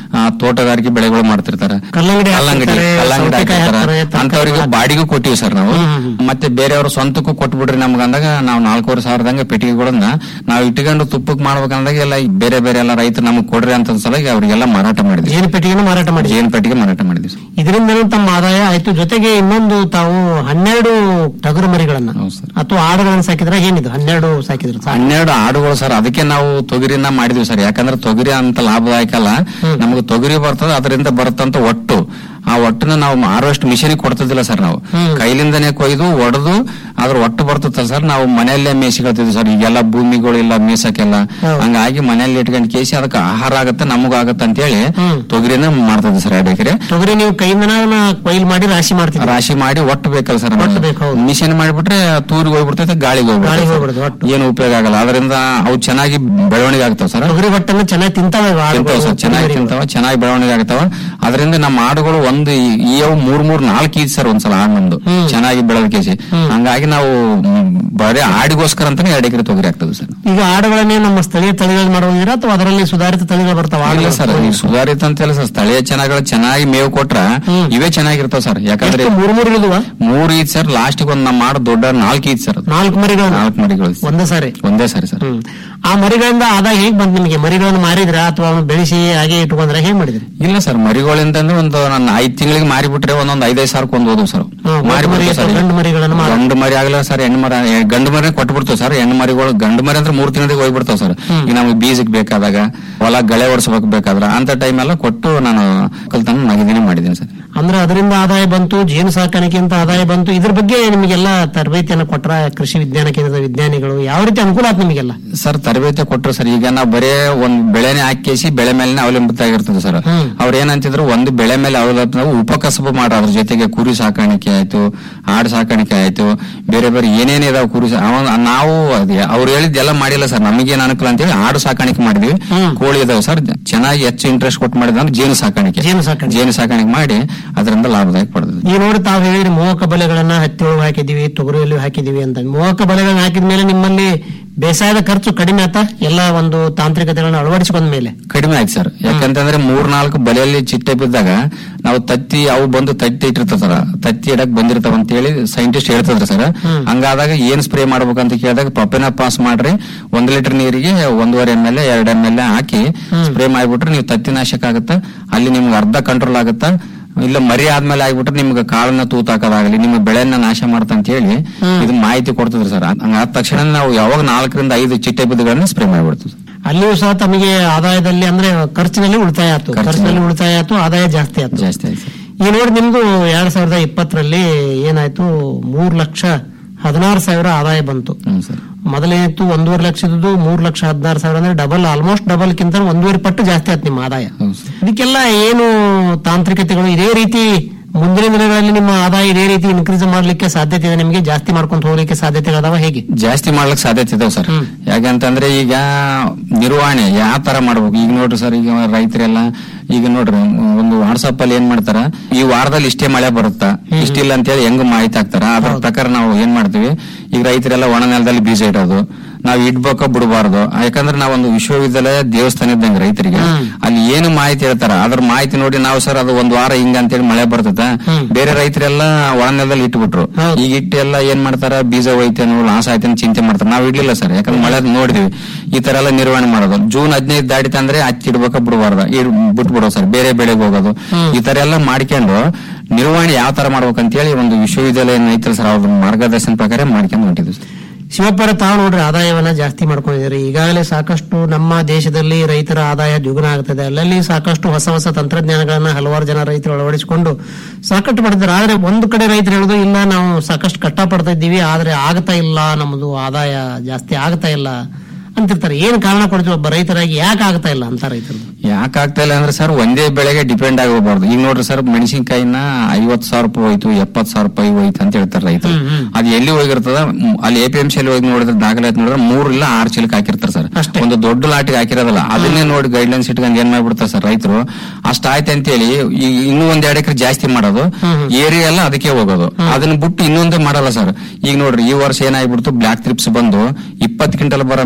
ಆ, ತೋಟಗಾರಿಕೆ ಬೆಳೆಗಳು ಮಾಡ್ತಿರ್ತಾರೆ ಕಲ್ಲಂಗಡಿ ಕಲ್ಲಂಗಡಿ ಹಾಕ್ತಿರ್ತಾರೆ, ಕಲ್ಲಂಗಡಿ ಸೌತೆಕಾಯಿ ಹಾಕಿರ್ತಾರೆ ಹಾಕ್ತಾರೆ, ಅಂತವ್ರಿಗೆ ತರಕಾರಿ ಬಾಡಿಗೂ ಕೊಟ್ಟಿವಿ ಸರ್ ನಾವು ಮತ್ತೆ ಬೇರೆಯವ್ರ ಸ್ವಂತಕ್ಕೂ ಕೊಟ್ಬಿಡ್ರಿ ನಮ್ಗೆ ಅಂದಾಗ ನಾವು ನಾಲ್ಕೂವರೆ ಸಾವಿರದಂಗ ಪೆಟ್ಟಿಗೆಗಳನ್ನ ನಾವು ಇಟ್ಕೊಂಡು ತುಪ್ಪಕ್ಕೆ ಮಾಡ್ಬೇಕಂದಾಗ ಎಲ್ಲ ಈ ಬೇರೆ ಬೇರೆ ಎಲ್ಲ ರೈತರು ನಮ್ಗೆ ಕೊಡ್ರಿ ಅಂತ ಸಲುವಾಗಿ ಅವ್ರಿಗೆಲ್ಲ ಮಾರಾಟ ಮಾಡಿದ್ವಿ ಜೇನು ಪೆಟ್ಟಿಗೆನೂ ಮಾರಾಟ ಮಾಡಿ ಜೇನು ಪೆಟ್ಟಿಗೆ ಮಾರಾಟ ಮಾಡಿದ್ವಿ ಸರ್. ಇದರಿಂದ ತಮ್ಮ ಆದಾಯ ಆಯ್ತು ಜೊತೆಗೆ ಇನ್ನೊಂದು ತಾವು ಹನ್ನೆರಡು ಟಗರು ಮರಿಗಳನ್ನ ಹೌದು ಸರ್. ಅಥವಾ ಆಡುಗಳನ್ನ ಸಾಕಿದ್ರೆ ಏನಿದು ಹನ್ನೆರಡು ಸಾಕಿದ್ರು ಸಾಕು. ಹನ್ನೆರಡು ಆಡುಗಳು ಸರ್ ಅದಕ್ಕೆ ನಾವು ತೊಗರಿನ ಮಾಡಿದ್ವಿ ಸರ್ ಯಾಕಂದ್ರೆ ತೊಗರಿ ಅಂತ ಲಾಭದಾಯಕ ಅಲ್ಲ ನಮಗೆ ತೊಗರಿ ಬರ್ತದೆ ಅದರಿಂದ ಬರುತ್ತಂತ ಒಟ್ಟು ಆ ಒಟ್ಟನ್ನ ನಾವು ಮಾರುವಷ್ಟು ಮಿಷನ್ ಕೊಡ್ತಿದ್ದಿಲ್ಲ ಸರ್ ನಾವು ಕೈಲಿಂದನೇ ಕೊಯ್ದು ಒಡೆದು ಅದ್ರ ಒಟ್ಟು ಬರ್ತದ ಸರ್ ನಾವು ಮನೆಯಲ್ಲೇ ಮೇಯಿಸ್ಕೊಳ್ತಿದ್ವಿ ಸರ್ ಈಗೆಲ್ಲ ಭೂಮಿಗಳಿಲ್ಲ ಮೇಸಕ್ಕೆಲ್ಲ ಹಂಗಾಗಿ ಮನೆಯಲ್ಲಿ ಇಟ್ಕೊಂಡು ಕೇಸಿ ಅದಕ್ಕೆ ಆಹಾರ ಆಗತ್ತೆ ನಮಗಾಗತ್ತೆ ಅಂತೇಳಿ ತೊಗರಿನ ಮಾಡ್ತಿದ್ವಿ ಸರ್ ಎರಡು ಎಕರೆ ತೊಗರಿ ನೀವು ಕೈಯಿಂದನ ಕೊಯ್ಲು ಮಾಡಿ ರಾಶಿ ಮಾಡ್ತೀವಿ ರಾಶಿ ಮಾಡಿ ಒಟ್ಟು ಬೇಕಲ್ಲ ಸರ್ ಒಟ್ಟು ಬೇಕು, ಹೌದು. ಮಿಷನ್ ಮಾಡಿಬಿಟ್ರೆ ತೂರಿಗೆ ಹೋಗ್ಬಿಡ್ತೈತೆ ಗಾಳಿಗೆ ಗಾಳಿಗೆ ಹೋಗ್ಬಿಡ್ತೈತೆ ಹೋಗ್ಬಿಡುತ್ತೆ, ಒಟ್ಟು. ಏನು ಉಪಯೋಗ ಆಗಲ್ಲ ಅದರಿಂದ ಅವು ಚೆನ್ನಾಗಿ ಬೆಳವಣಿಗೆ ಆಗ್ತಾವ ಸರ್ ತೊಗರಿ ಹೊಟ್ಟೆನ ಚೆನ್ನಾಗಿ ತಿಂತಾವೆ ಇವು ಆಡುಗಳು, ತಿಂತಾವ ಸರ್ ಚೆನ್ನಾಗಿ ಮರಿಗಳು. ತಿಂತಾವ ಚೆನ್ನಾಗಿ ಬೆಳವಣಿಗೆ ಆಗ್ತಾವ ಅದರಿಂದ ನಮ್ಮ ಆಡುಗಳು ಒಂದು ಈ- ಈ ಅವು ಮೂರ್ ಮೂರ್ ನಾಲ್ಕು ಈಜ್ ಸರ್ ಒಂದ್ಸಲ ಆಡ್ನೊಂದು ಚೆನ್ನಾಗಿ ಬೆಳೆದ ಕೇಸಿ ಹಂಗಾಗಿ ನಾವು ಮ್, ಬರೀ ಆಡಿಗೋಸ್ಕರ ಅಂತಾನೆ ಎರಡು ಎಕರೆ ತೊಗರಿ ಆಗ್ತದೆ ಸರ್ ಈಗ ಆಡುಗಳನ್ನೇ ನಮ್ಮ ಸ್ಥಳೀಯ ತಳಿಗಳು ಮಾಡೋದಿರಾ ಅಥವಾ ಅದರಲ್ಲಿ ಸುಧಾರಿತ ತಳಿಗಳು ಬರ್ತಾವ ಇಲ್ಲ ಸರ್ ನೀವು ಸುಧಾರಿತ ಅಂತೆಲ್ಲ ಸರ್ ಸ್ಥಳೀಯ ಚೆನ್ನಾಗಿ ಚೆನ್ನಾಗಿ ಮೇವು ಕೊಟ್ರ ಇವೇ ಚೆನ್ನಾಗಿರ್ತಾವ ಸರ್ ಯಾಕಂದ್ರೆ ಮೂರು ಮೂರು ಇಳಿದುವ ಮೂರ್ ಈಜ್ ಸರ್ ಲಾಸ್ಟ್ ಒಂದ್ ನಮ್ಮ ಮಾಡ ದೊಡ್ಡ ನಾಲ್ಕು ಈಜ್ ಸರ್ ಅದು. ನಾಲ್ಕು ಮರಿಗಳು ನಾಲ್ಕು ಮರಿಗಳು ಒಂದೇ ಸಾರಿ ಒಂದೇ ಸರಿ ಸರ್ ಹ್ಮ್. ಆ ಮರಿಗಳಿಂದ ಆದಾಯ ಹೇಗ್ ಬಂತು ನಿಮಗೆ ಮರಿಗಳನ್ನು ಮಾರಿದ್ರ ಅಥವಾ ಅವ್ನ ಬೆಳೆಸಿ ಹಾಗೆ ಇಟ್ಕೊಂಡ್ರ ಹೇಗ್ ಮಾಡಿದ್ರಿ ಇಲ್ಲ ಸರ್ ಮರಿಗಳಿಂದ ಅಂದ್ರೆ ಒಂದು ನನ್ನ ಐದ್ ತಿಂಗಳಿಗೆ ಮಾರಿಬಿಟ್ರೆ ಒಂದೊಂದ್ ಐದೈದು ಸಾವಿರಕ್ಕೆ ಒಂದು ಹೋದ್ವು ಸರ್ ಹಾ, ಮಾರಿ ಗಂಡು ಮರಿ ಬಿಡ್ತೀವಿ ಅಥವಾ ಗಂಡು ಮರಿಗಳನ್ನು ಮಾರ- ಗಂಡು ಮರಿ ಆಗಲ್ಲ ಸರ್ ಹೆಣ್ಣು ಮರ ಎ- ಗಂಡು ಮರಿ ಕೊಟ್ಬಿಡ್ತೀವಿ ಸರ್ ಹೆಣ್ಣು ಮರಿಗಳು ಗಂಡು ಮರಿ ಅಂದ್ರೆ ಮೂರ್ ತಿಂಗಳಿಗೆ ಹೋಗ್ಬಿಡ್ತಾವ ಸರ್ ಈಗ ನಮ್ಗೆ ಬೀಜಕ್ ಬೇಕಾದಾಗ ಹೊಲ ಗಳೆ ಓಡಿಸ್ಬೇಕು ಬೇಕಾದ್ರೆ ಅಂತ ಟೈಮ್ ಎಲ್ಲ ಕೊಟ್ಟು ನಾನು ಕಲ್ತನ ನಗದಿನೇ ಮಾಡಿದ್ದೀನಿ ಸರ್ ಅಂದ್ರೆ ಅದರಿಂದ ಆದಾಯ ಬಂತು ಜೇನು ಸಾಕಾಣಿಕೆಯಿಂದ ಆದಾಯ ಬಂತು ಇದ್ರ ಬಗ್ಗೆ ನಿಮಗೆಲ್ಲ ತರಬೇತಿಯನ್ನು ಕೊಟ್ರ ಕೃಷಿ ವಿಜ್ಞಾನ ಕೇಂದ್ರದ ವಿಜ್ಞಾನಿಗಳು ಯಾವ ರೀತಿ ಅನುಕೂಲ ಆಯ್ತು ನಿಮಗೆಲ್ಲ ಸರ್ ತರಬೇತಿ ಕೊಟ್ರು ಸರ್ ಈಗ ನಾವು ಬರೇ ಒಂದ್ ಬೆಳೆನೆ ಹಾಕಿಸಿ ಬೆಳೆ ಮೇಲೆ ಅವಲಂಬಿತ ಆಗಿರ್ತದೆ ಸರ್ ಅವ್ರ ಏನಂತಿದ್ರು ಒಂದು ಬೆಳೆ ಮೇಲೆ ಅವಲಂಬಿತ ನಾವು ಉಪಕಸಬು ಮಾಡೋ ಅದ್ರ ಜೊತೆಗೆ ಕುರಿ ಸಾಕಾಣಿಕೆ ಆಯ್ತು ಆಡು ಸಾಕಾಣಿಕೆ ಆಯ್ತು ಬೇರೆ ಬೇರೆ ಏನೇನ್ ಇದಾವ ಕುರಿ ಸಾ- ಅವ- ನಾವು ಅದೇ ಅವ್ರು ಹೇಳಿದ್ದೆಲ್ಲ ಮಾಡಿಲ್ಲ ಸರ್ ನಮಗೇನ್ ಅನುಕೂಲ ಅಂತೇಳಿ ಆಡು ಸಾಕಾಣಿಕೆ ಮಾಡಿದ್ವಿ ಕೋಳಿ ಇದಾವೆ ಸರ್ ಚೆನ್ನಾಗಿ ಹೆಚ್ಚು ಇಂಟ್ರೆಸ್ಟ್ ಕೊಟ್ಟು ಮಾಡಿದ್ರೆ ಜೇನು ಸಾಕಾಣಿಕೆ ಜೇನು ಸಾಕಾಣಿಕೆ. ಜೇನು ಸಾಕಾಣಿಕೆ ಮಾಡಿ ಅದರಿಂದ ಲಾಭದಾಯಕ ಪಡೆದ್ವಿ ಈ ನೋಡಿ ತಾವು ಹೇಳಿದ್ರಿ ಮೋಹಕ ಬಲೆಗಳನ್ನ ಹತ್ತಿ ಒಳಗೆ ಹಾಕಿದೀವಿ ತೊಗರಿಯಲ್ಲಿ ಹಾಕಿದೀವಿ ಅಂತ ಮೋಹಕ ಬಲೆಗಳನ್ನ ಹಾಕಿದ ಮೇಲೆ ನಿಮ್ಮಲ್ಲಿ ಬೇಸಾಯದ ಖರ್ಚು ಕಡಿಮೆ ಆತ ಎಲ್ಲ ಒಂದು ತಾಂತ್ರಿಕತೆಗಳನ್ನ ಅಳವಡಿಸಿಕೊಂಡ ಮೇಲೆ ಕಡಿಮೆ ಆಯ್ತು ಸರ್ ಯಾಕಂತಂದ್ರೆ ಮೂರ್ ನಾಲ್ಕು ಬಲೆಯಲ್ಲಿ ಚಿಟ್ಟೆ ಬಿದ್ದಾಗ ನಾವು ತತ್ತಿ ಅವು ಬಂದು ತತ್ತಿ ಇಟ್ಟಿರ್ತಾವ ಸರ್ ತತ್ತಿ ಇಡಕ್ ಬಂದಿರ್ತಾವ ಅಂತ ಹೇಳಿ ಸೈಂಟಿಸ್ಟ್ ಹೇಳ್ತಿದ್ರು ಸರ್ ಹಂಗಾದಾಗ ಏನ್ ಸ್ಪ್ರೇ ಮಾಡ್ಬೇಕಂತ ಕೇಳಿದಾಗ ಪಪ್ಪಿನ ಪಾಸ್ ಮಾಡ್ರಿ ಒಂದ್ ಲೀಟರ್ ನೀರಿಗೆ ಒಂದೂವರೆ ಎಮ್ ಎಲ್ ಎರಡ್ ಎಮ್ ಎಲ್ ಹಾಕಿ ಸ್ಪ್ರೇ ಮಾಡ್ಬಿಟ್ರೆ ನೀವು ತತ್ತಿ ನಾಶಕ ಆಗುತ್ತಾ ಅಲ್ಲಿ ನಿಮ್ಗೆ ಅರ್ಧ ಕಂಟ್ರೋಲ್ ಆಗುತ್ತಾ ಇಲ್ಲ ಮರಿ ಆದ್ಮೇಲೆ ಆಗ್ಬಿಟ್ರೆ ನಿಮ್ಗೆ ಕಾಳನ್ನ ತೂತಾಕೋದಾಗಲಿ ನಿಮ್ಮ ಬೆಳೆಯನ್ನ ನಾಶ ಮಾಡ್ತಾ ಅಂತ ಹೇಳಿ ಇದು ಮಾಹಿತಿ ಕೊಡ್ತಿದ್ರು ಸರ್ ಹಂಗಾದ ತಕ್ಷಣ ನಾವು ಯಾವಾಗ ನಾಲ್ಕರಿಂದ ಐದು ಚಿಟ್ಟೆ ಬಿದ್ದುಗಳನ್ನ ಸ್ಪ್ರೇ ಮಾಡ್ಬಿಡ್ತೀವಿ ಅಲ್ಲಿಯೂ ಸಹ ತಮಗೆ ಆದಾಯದಲ್ಲಿ ಅಂದ್ರೆ ಖರ್ಚಿನಲ್ಲಿ ಉಳಿತಾಯ ಆಯ್ತು ಖರ್ಚಿನಲ್ಲಿ ಖರ್ಚಿನಲ್ಲಿ ಉಳಿತಾಯ ಆಯ್ತು ಆದಾಯ ಜಾಸ್ತಿ ಆಯ್ತು ಜಾಸ್ತಿ ಆಯ್ತು ಸರ್. ಈ ನೋಡಿ ನಿಮ್ದು ಎರಡ್ ಸಾವಿರದ ಇಪ್ಪತ್ತರಲ್ಲಿ ಏನಾಯ್ತು ಮೂರ್ ಲಕ್ಷ ಹದಿನಾರು ಸಾವಿರ ಆದಾಯ ಬಂತು ಹ್ಮ್ ಸರ್ ಮೊದಲೇನಿತ್ತು ಒಂದೂವರೆ ಲಕ್ಷದ್ದು ಮೂರ್ ಲಕ್ಷ ಹದಿನಾರು ಸಾವಿರ ಅಂದ್ರೆ ಡಬಲ್ ಆಲ್ಮೋಸ್ಟ್ ಡಬಲ್ ಕಿಂತ ಒಂದೂವರೆ ಪಟ್ಟು ಜಾಸ್ತಿ ಆಯ್ತು ನಿಮ್ಮ ಆದಾಯ ಹೌದು ಸರ್. ಇದಕ್ಕೆಲ್ಲ ಏನು ತಾಂತ್ರಿಕತೆಗಳು ಇದೇ ರೀತಿ ಮುಂದಿನ ದಿನಗಳಲ್ಲಿ ನಿಮ್ಮ ಆದಾಯ ಇದೇ ರೀತಿ ಇನ್ಕ್ರೀಸ್ ಮಾಡ್ಲಿಕ್ಕೆ ಸಾಧ್ಯತೆ ಇದೆ ನಿಮಗೆ ಜಾಸ್ತಿ ಮಾಡ್ಕೊಂಡು ಹೋಗ್ಲಿಕ್ಕೆ ಸಾಧ್ಯತೆಗಳದಾವ ಹೇಗೆ ಜಾಸ್ತಿ ಮಾಡ್ಲಿಕ್ಕೆ ಸಾಧ್ಯತೆ ಇದಾವೆ ಸರ್ ಯಾಕಂತಂದ್ರೆ ಈಗ ನಿರ್ವಹಣೆ ಯಾವ ತರ ಮಾಡ್ಬೇಕು ಈಗ ನೋಡ್ರಿ ಸರ್ ಈಗ ರೈತರೆಲ್ಲ ಈಗ ನೋಡ್ರಿ ಒಂದು ವಾಟ್ಸಪ್ ಅಲ್ಲಿ ಏನ್ ಮಾಡ್ತಾರ ಈ ವಾರದಲ್ಲಿ ಇಷ್ಟೇ ಮಳೆ ಬರುತ್ತಾ ಇಷ್ಟಿಲ್ಲ ಅಂತೇಳಿ ಹೆಂಗ್ ಮಾಹಿತಿ ಹಾಕ್ತಾರ ಅದ್ರ ಪ್ರಕಾರ ನಾವು ಏನ್ ಮಾಡ್ತೀವಿ ಈಗ ರೈತರೆಲ್ಲ ಒಣ ನೆಲದಲ್ಲಿ ಬೀಜ ಇಡೋದು ನಾವು ಇಡ್ಬೇಕೋ ಬಿಡಬಾರ್ದು ಯಾಕಂದ್ರೆ ನಾವೊಂದು ವಿಶ್ವವಿದ್ಯಾಲಯ ದೇವಸ್ಥಾನ ಇದ್ದಂಗೆ ರೈತರಿಗೆ ಅಲ್ಲಿ ಏನು ಮಾಹಿತಿ ಹೇಳ್ತಾರ ಅದ್ರ ಮಾಹಿತಿ ನೋಡಿ ನಾವು ಸರ್ ಅದು ಒಂದ್ ವಾರ ಹಿಂಗ ಅಂತೇಳಿ ಮಳೆ ಬರ್ತದ ಬೇರೆ ರೈತರೆಲ್ಲ ಒಣ ನೆಲದಲ್ಲಿ ಇಟ್ಬಿಟ್ರು ಈಗ ಇಟ್ಟು ಎಲ್ಲ ಏನ್ ಮಾಡ್ತಾರ ಬೀಜ ಹೋಯ್ತೇನೋ ಲಾಸ್ ಆಯ್ತೇನೋ ಚಿಂತೆ ಮಾಡ್ತಾರೆ ನಾವು ಇಡ್ಲಿಲ್ಲ ಸರ್ ಯಾಕಂದ್ರೆ ಮಳೆ ನೋಡಿದ್ವಿ ಈ ತರ ಎಲ್ಲ ನಿರ್ವಹಣೆ ಮಾಡೋದು ಜೂನ್ ಹದಿನೈದು ದಾಟಿತ ಅಂದ್ರೆ ಹಚ್ಚಿ ಇಡ್ಬೇಕ ಬಿಡಬಾರ್ದು ಬಿಟ್ಬಿಡೋದು ಸರ್ ಬೇರೆ ಬೆಳೆಗೆ ಹೋಗೋದು ಈ ತರ ಎಲ್ಲ ಮಾಡ್ಕೊಂಡು ನಿರ್ವಹಣೆ ಯಾವ ತರ ಮಾಡ್ಬೇಕಂತೇಳಿ ಒಂದು ವಿಶ್ವವಿದ್ಯಾಲಯ ಐತಲ್ಲ ಸರ್ ಅವ್ರ ಮಾರ್ಗದರ್ಶನ ಪ್ರಕಾರ ಮಾಡ್ಕೊಂಡು ಹೊಂಟಿದ್ವಿ ಸರ್ ಶಿವಪ್ಪರ ತಾವು ನೋಡ್ರಿ ಆದಾಯವನ್ನ ಜಾಸ್ತಿ ಮಾಡ್ಕೊಂಡಿದ್ದೀರಿ ಈಗಾಗಲೇ ಸಾಕಷ್ಟು ನಮ್ಮ ದೇಶದಲ್ಲಿ ರೈತರ ಆದಾಯ ದ್ವಿಗುಣ ಆಗ್ತದೆ ಅಲ್ಲಲ್ಲಿ ಸಾಕಷ್ಟು ಹೊಸ ಹೊಸ ತಂತ್ರಜ್ಞಾನಗಳನ್ನ ಹಲವಾರು ಜನ ರೈತರು ಅಳವಡಿಸಿಕೊಂಡು ಸಾಕಷ್ಟು ಪಡ್ತಾರೆ ಆದ್ರೆ ಒಂದು ಕಡೆ ರೈತರು ಹೇಳುದು ಇಲ್ಲ ನಾವು ಸಾಕಷ್ಟು ಕಷ್ಟ ಪಡ್ತಾ ಇದ್ದೀವಿ ಆದ್ರೆ ಆಗ್ತಾ ಇಲ್ಲ ನಮ್ಮದು ಆದಾಯ ಜಾಸ್ತಿ ಆಗ್ತಾ ಇಲ್ಲ ಅಂತಿರ್ತಾರೆ ಏನ್ ಕಾರಣ ಕೊಡ್ತೀವಿ ಒಬ್ಬ ರೈತರಾಗಿ ಯಾಕೆ ಆಗ್ತಾ ಇಲ್ಲ ಅಂತ ರೈತರು ಯಾಕೆ ಆಗ್ತಾ ಇಲ್ಲ ಅಂದ್ರೆ ಸರ್ ಒಂದೇ ಬೆಳೆಗೆ ಡಿಪೆಂಡ್ ಆಗಿ ಹೋಗ್ಬಾರ್ದು ಈಗ ನೋಡ್ರಿ ಸರ್ ಮೆಣಸಿನಕಾಯಿನ ಐವತ್ ಸಾವಿರ ರೂಪಾಯಿ ಹೋಯ್ತು ಎಪ್ಪತ್ ಸಾವಿರ ರೂಪಾಯಿ ಹೋಯ್ತು ಅಂತ ಹೇಳ್ತಾರೆ ರೈತರು ಅದು ಎಲ್ಲಿ ಹೋಗಿರ್ತದ ಮ್, ಅಲ್ಲಿ ಎ ಪಿ ಎಂ ಸಿ ಅಲ್ಲಿ ಹೋಗಿ ನೋಡಿದ್ರೆ ದಾಖಲಾತಿ ನೋಡಿದ್ರೆ ಮೂರ್ ಇಲ್ಲ ಆರು ಚೀಲಕ್ಕೆ ಹಾಕಿರ್ತಾರೆ ಸರ್ ಒಂದು ದೊಡ್ಡ ಲಾಟಿಗೆ ಹಾಕಿರೋದಲ್ಲ ಅದನ್ನೇ ನೋಡಿ ಗೈಡ್ಲೈನ್ಸ್ ಇಟ್ಕೊಂಡು ಏನ್ ಮಾಡ್ಬಿಡ್ತಾರೆ ಸರ್ ರೈತರು ಅಷ್ಟ ಆಯ್ತು ಅಂತೇಳಿ ಈಗ ಇನ್ನೂ ಒಂದ್ ಎರಡು ಎಕರೆ ಜಾಸ್ತಿ ಮಾಡೋದು ಏರಿಯಾ ಎಲ್ಲ ಅದಕ್ಕೆ ಹೋಗೋದು ಅದನ್ನ ಬಿಟ್ಟು ಇನ್ನೊಂದೇ ಮಾಡಲ್ಲ ಸರ್ ಈಗ ನೋಡ್ರಿ ಈ ವರ್ಷ ಏನಾಗ್ಬಿಡ್ತು ಬ್ಲಾಕ್ ತ್ರಿಪ್ಸ್ ಬಂದು ಇಪ್ಪತ್ತು ಕ್ವಿಂಟಲ್ ಬರೋ ಮೆಣಸಿನಕಾಯಿ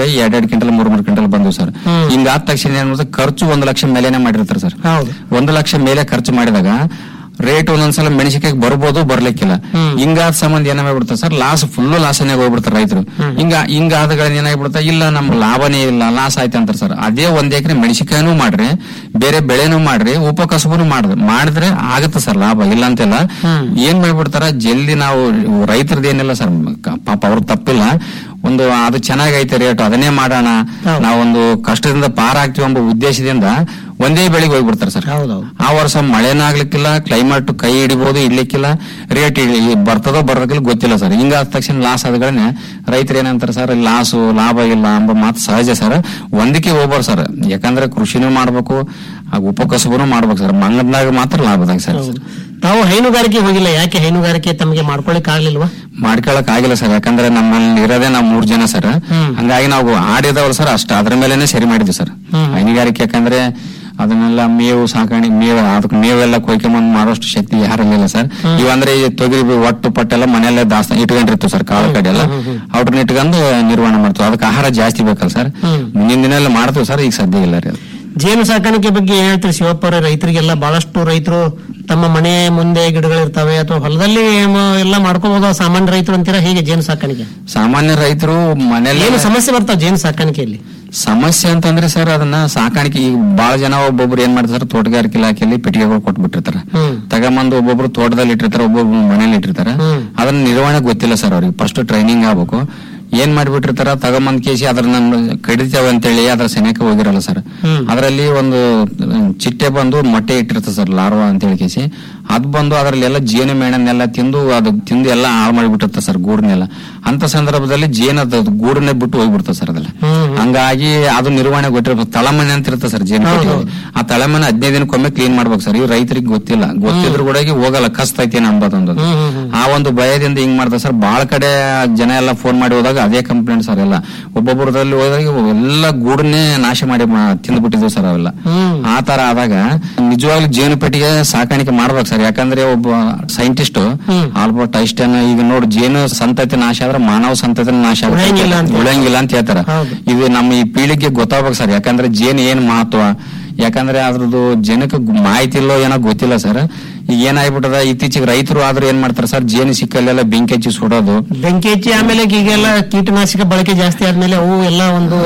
ಬೆಳೆ ಎರಡೆರಡು ಕ್ವಿಂಟಲ್ ಮೂರ್ ಮೂರು ಕ್ವಿಂಟಲ್ ಬಂದ್ವು ಸರ್ ಹಿಂಗಾದ ತಕ್ಷಣ ಏನ್ ಮಾಡ್ತಾರೆ ಖರ್ಚು ಒಂದು ಲಕ್ಷ ಮೇಲೆನೆ ಮಾಡಿರ್ತಾರೆ ಸರ್ ಹೌದು ಒಂದು ಲಕ್ಷ ಮೇಲೆ ಖರ್ಚು ಮಾಡಿದಾಗ ರೇಟ್ ಒಂದೊಂದ್ಸಲ ಮೆಣಸಿಕಾಯಿ ಬರ್ಬೋದು ಬರ್ಲಿಕ್ಕಿಲ್ಲ ಹಿಂಗಾದ ಸಂಬಂಧ ಏನಾಗ್ಬಿಡ್ತಾರೆ ಸರ್ ಲಾಸ್ ಫುಲ್ ಲಾಸನೇ ಹೋಗ್ಬಿಡ್ತಾರೆ ರೈತರು ಹಿಂಗ ಹಿಂಗಾದ ಏನಾಗ್ಬಿಡುತ್ತೆ ಇಲ್ಲ ನಮ್ಗೆ ಲಾಭನೇ ಇಲ್ಲ ಲಾಸ್ ಆಯ್ತು ಅಂತಾರೆ ಸರ್ ಅದೇ ಒಂದ್ ಎಕರೆ ಮೆಣಸಿಕಾಯಿನೂ ಮಾಡ್ರಿ ಬೇರೆ ಬೆಳೆನೂ ಮಾಡ್ರಿ ಉಪಕಸಬನು ಮಾಡಿದ್ರೆ ಮಾಡಿದ್ರೆ ಆಗುತ್ತೆ ಸರ್ ಲಾಭ ಇಲ್ಲ ಅಂತೆಲ್ಲ ಏನ್ ಮಾಡ್ಬಿಡ್ತಾರ ಜಲ್ದಿ ನಾವು ರೈತರದ್ದು ಏನಿಲ್ಲ ಸರ್ ಪಾಪ ಅವ್ರ ತಪ್ಪಿಲ್ಲ ಒಂದು ಅದು ಚೆನ್ನಾಗೈತೆ ರೇಟ್ ಅದನ್ನೇ ಮಾಡೋಣ ನಾವೊಂದು ಕಷ್ಟದಿಂದ ಪಾರಾಗ್ತೀವಿ ಎಂಬ ಉದ್ದೇಶದಿಂದ ಒಂದೇ ಬೆಳಿಗ್ಗೆ ಹೋಗ್ಬಿಡ್ತಾರೆ ಸರ್ ಹೌದೌದು ಆ ವರ್ಷ ಮಳೆನಾಗ್ಲಿಕ್ಕಿಲ್ಲ ಕ್ಲೈಮೇಟ್ ಕೈ ಹಿಡಿಬಹುದು ಇಡ್ಲಿಕ್ಕಿಲ್ಲ ರೇಟ್ ಬರ್ತದೋ ಬರೋದಿಲ್ಲ ಗೊತ್ತಿಲ್ಲ ಸರ್ ಹಿಂಗಾದ ತಕ್ಷಣ ಲಾಸ್ ಆದಗಳನ್ನ ರೈತರು ಏನಂತಾರೆ ಸರ್ ಲಾಸು ಲಾಭ ಇಲ್ಲ ಎಂಬ ಮಾತು ಸಹಜ ಸರ್ ಒಂದಕ್ಕೆ ಹೋಗ್ಬಾರ್ದು ಸರ್ ಯಾಕಂದ್ರೆ ಕೃಷಿನೂ ಮಾಡ್ಬೇಕು ಆ ಉಪಕಸಬನು ಮಾಡ್ಬೇಕು ಸರ್ ಮಂಗದಾಗ ಮಾತ್ರ ಲಾಭದಾಗ ಸರ್ ತಾವು ಹೈನುಗಾರಿಕೆ ಹೋಗಿಲ್ಲ ಯಾಕೆ ಹೈನುಗಾರಿಕೆ ತಮಗೆ ಮಾಡ್ಕೊಳಿಕ್ ಆಗ್ಲಿಲ್ವಾ ಮಾಡ್ಕೊಳಕ್ ಆಗಿಲ್ಲ ಸರ್ ಯಾಕಂದ್ರೆ ನಮ್ಮಲ್ಲಿ ಇರೋದೇ ನಾವು ಮೂರ್ ಜನ ಸರ್ ಹಂಗಾಗಿ ನಾವು ಆಡಿದವ್ರು ಸರ್ ಅಷ್ಟ ಅದ್ರ ಮೇಲೆನೆ ಸರಿ ಮಾಡಿದ್ವಿ ಸರ್ ಹೈನುಗಾರಿಕೆ ಯಾಕಂದ್ರೆ ಅದನ್ನೆಲ್ಲ ಮೇವು ಸಾಕಾಣೆ ಮೇವು ಅದಕ್ಕೆ ಮೇವೆಲ್ಲ ಕೊಯ್ಕೊಂಬಂದ್ ಮಾಡೋಷ್ಟು ಶಕ್ತಿ ಯಾರಲ್ಲಿಲ್ಲ ಸರ್ ಇವಂದ್ರೆ ಈ ತೊಗರಿ ಬಿ- ಒಟ್ಟು ಪಟ್ಟೆಲ್ಲ ಮನೆಯಲ್ಲೇ ದಾಸ್ತ ಇಟ್ಕೊಂಡಿರ್ತೀವಿ ಸರ್ ಕಾಳು ಕಡೆ ಎಲ್ಲ ಅವ್ರನ್ನ ಇಟ್ಕೊಂಡು ನಿರ್ವಹಣೆ ಮಾಡ್ತೀವಿ ಅದಕ್ಕೆ ಆಹಾರ ಜಾಸ್ತಿ ಬೇಕಲ್ಲ ಸರ್ ಮುಂದಿನ ದಿನ ಎಲ್ಲ ಮಾಡ್ತೀವಿ ಸರ್ ಈಗ ಸದ್ಯ ಇಲ್ಲ ರೀ ಅದು ಜೇನು ಸಾಕಾಣಿಕೆ ಬಗ್ಗೆ ಏನ್ ಹೇಳ್ತೀರಿ ಶಿವಪ್ಪ ಅವರೇ ರೈತರಿಗೆಲ್ಲ ಬಹಳಷ್ಟು ರೈತರು ತಮ್ಮ ಮನೆ ಮುಂದೆ ಗಿಡಗಳಿರ್ತಾವೆ ಅಥವಾ ಹೊಲದಲ್ಲಿ ಮ- ಎಲ್ಲ ಮಾಡ್ಕೋಬಹುದು ಸಾಮಾನ್ಯ ರೈತರು ಅಂತೀರಾ ಹೇಗೆ ಜೇನು ಸಾಕಾಣಿಕೆ ಸಾಮಾನ್ಯ ರೈತರು ಮನೆಯಲ್ಲಿ ಏನು ಸಮಸ್ಯೆ ಬರ್ತಾವ ಜೇನು ಸಾಕಾಣಿಕೆಯಲ್ಲಿ ಸಮಸ್ಯೆ ಅಂತಂದ್ರೆ ಸರ್ ಅದನ್ನ ಸಾಕಾಣಿಕೆ ಈಗ ಬಹಳ ಜನ ಒಬ್ಬೊಬ್ರು ಏನ್ ಮಾಡ್ತಾರೆ ಸರ್ ತೋಟಗಾರಿಕೆ ಇಲಾಖೆಯಲ್ಲಿ ಪೆಟ್ಟಿಗೆಗಳು ಕೊಟ್ಬಿಟ್ಟಿರ್ತಾರೆ ತಗೊಂಬಂದು ಒಬ್ಬೊಬ್ರು ತೋಟದಲ್ಲಿ ಇಟ್ಟಿರ್ತಾರೆ ಒಬ್ಬೊಬ್ರು ಮನೇಲಿ ಇಟ್ಟಿರ್ತಾರೆ ಅದನ್ನ ನಿರ್ವಹಣೆ ಗೊತ್ತಿಲ್ಲ ಸರ್ ಅವ್ರಿಗೆ ಫಸ್ಟ್ ಟ್ರೈನಿಂಗ್ ಆಗ್ಬೇಕು ಏನ್ ಮಾಡ್ಬಿಟ್ಟಿರ್ತಾರ ತಗೊಂಬಂದ್ ಕೇಸಿ ಅದ್ರನ್ನ ಕಡಿತೇವೆ ಅಂತೇಳಿ ಅದ್ರ ಸೆನೆಕ ಹೋಗಿರಲ್ಲ ಸರ್ ಅದರಲ್ಲಿ ಒಂದು ಅಹ್, ಚಿಟ್ಟೆ ಬಂದು ಮೊಟ್ಟೆ ಇಟ್ಟಿರ್ತದೆ ಸರ್ ಲಾರ್ವಾ ಅಂತ ಹೇಳಿ ಕೇಸಿ ಅದ್ ಬಂದು ಅದ್ರಲ್ಲಿ ಎಲ್ಲ ಜೇನು ಮೇಣನ್ನೆಲ್ಲ ತಿಂದು ಅದು ತಿಂದು ಎಲ್ಲ ಹಾಳು ಮಾಡಿಬಿಟ್ಟಿರ್ತ ಸರ್ ಗೂಡನ್ನೆಲ್ಲ ಅಂತ ಸಂದರ್ಭದಲ್ಲಿ ಜೇನು ಅದು ಗೂಡನ್ನೇ ಬಿಟ್ಟು ಹೋಗ್ಬಿಡ್ತದೆ ಸರ್ ಅದೆಲ್ಲ ಹಂಗಾಗಿ ಅದು ನಿರ್ವಹಣೆ ಗೊತ್ತಿರ್ಬೇಕು ತಳಮನೆ ಅಂತ ಇರುತ್ತೆ ಸರ್ ಜೇನು ಪೆಟ್ಟಿಗೆಯಲ್ಲಿ. ಆ ತಳಮನೆ ಹದಿನೈದು ದಿನಕ್ಕೊಮ್ಮೆ ಕ್ಲೀನ್ ಮಾಡ್ಬೇಕು ಸರ್ ಇವ್ ರೈತರಿಗೆ ಗೊತ್ತಿಲ್ಲ ಗೊತ್ತಿದ್ರು ಕೂಡ ಹೋಗಲ್ಲ ಕಸ್ತೈತಿ ನಂಬದೊಂದು ಆ ಒಂದು ಭಯದಿಂದ ಹಿಂಗ್ ಮಾಡ್ತಾರೆ ಸರ್ ಬಹಳ ಕಡೆ ಜನ ಎಲ್ಲ ಫೋನ್ ಮಾಡಿ ಹೋದಾಗ ಅದೇ ಕಂಪ್ಲೇಂಟ್ ಸರ್ ಎಲ್ಲ ಒಬ್ಬೊಬ್ಬರದಲ್ಲಿ ಹೋದಾಗ ಎಲ್ಲ ಗೂಡನ್ನೇ ನಾಶ ಮಾಡಿ ತಿಂದ್ಬಿಟ್ಟಿದ್ವು ಸರ್ ಅವೆಲ್ಲ ಆ ತರ ಆದಾಗ ನಿಜವಾಗ್ಲೂ ಜೇನು ಪೆಟ್ಟಿಗೆ ಸಾಕಾಣಿಕೆ ಮಾಡ್ಬೇಕು ಸರ್ ಯಾಕಂದ್ರೆ ಒಬ್ಬ ಸೈಂಟಿಸ್ಟ್ ಆಲ್ಬರ್ಟ್ ಐಸ್ಟೈನ್ ಈಗ ನೋಡಿ ಜೇನು ಸಂತತಿ ನಾಶ ಆದ್ರೆ ಮಾನವ ಸಂತತಿ ನಾಶ ಆಗುತ್ತೆ. ಉಳಿಯಂಗಿಲ್ಲ ಅಂತ ಉಳಿಯಂಗಿಲ್ಲ ಅಂತ ಹೇಳ್ತಾರ ಇದು ನಮ್ಮ ಈ ಪೀಳಿಗೆ ಗೊತ್ತಾಗ್ಬೇಕು ಸರ್ ಯಾಕಂದ್ರೆ ಜೇನು ಏನ್ ಮಹತ್ವ ಯಾಕಂದ್ರೆ ಅದ್ರದ್ದು ಜನಕ್ಕೆ ಗು- ಮಾಹಿತಿ ಇಲ್ಲೋ ಏನೋ ಗೊತ್ತಿಲ್ಲ ಸರ್ ಈಗ ಏನಾಗ್ಬಿಟ್ಟದ ಇತ್ತೀಚೆಗೆ ರೈತರು ಆದ್ರೂ ಏನ್ ಮಾಡ್ತಾರೆ ಸರ್ ಜೇನು ಸಿಕ್ಕಲ್ಲೆಲ್ಲ ಬೆಂಕಿ ಹಚ್ಚಿ ಸುಡೋದು ಬೆಂಕಿ ಹಚ್ಚಿ ಆಮೇಲೆ ಈಗೆಲ್ಲ ಕೀಟನಾಶಕ ಬಳಕೆ ಜಾಸ್ತಿ ಆದ್ಮೇಲೆ ಅವು ಎಲ್ಲ ಒಂದು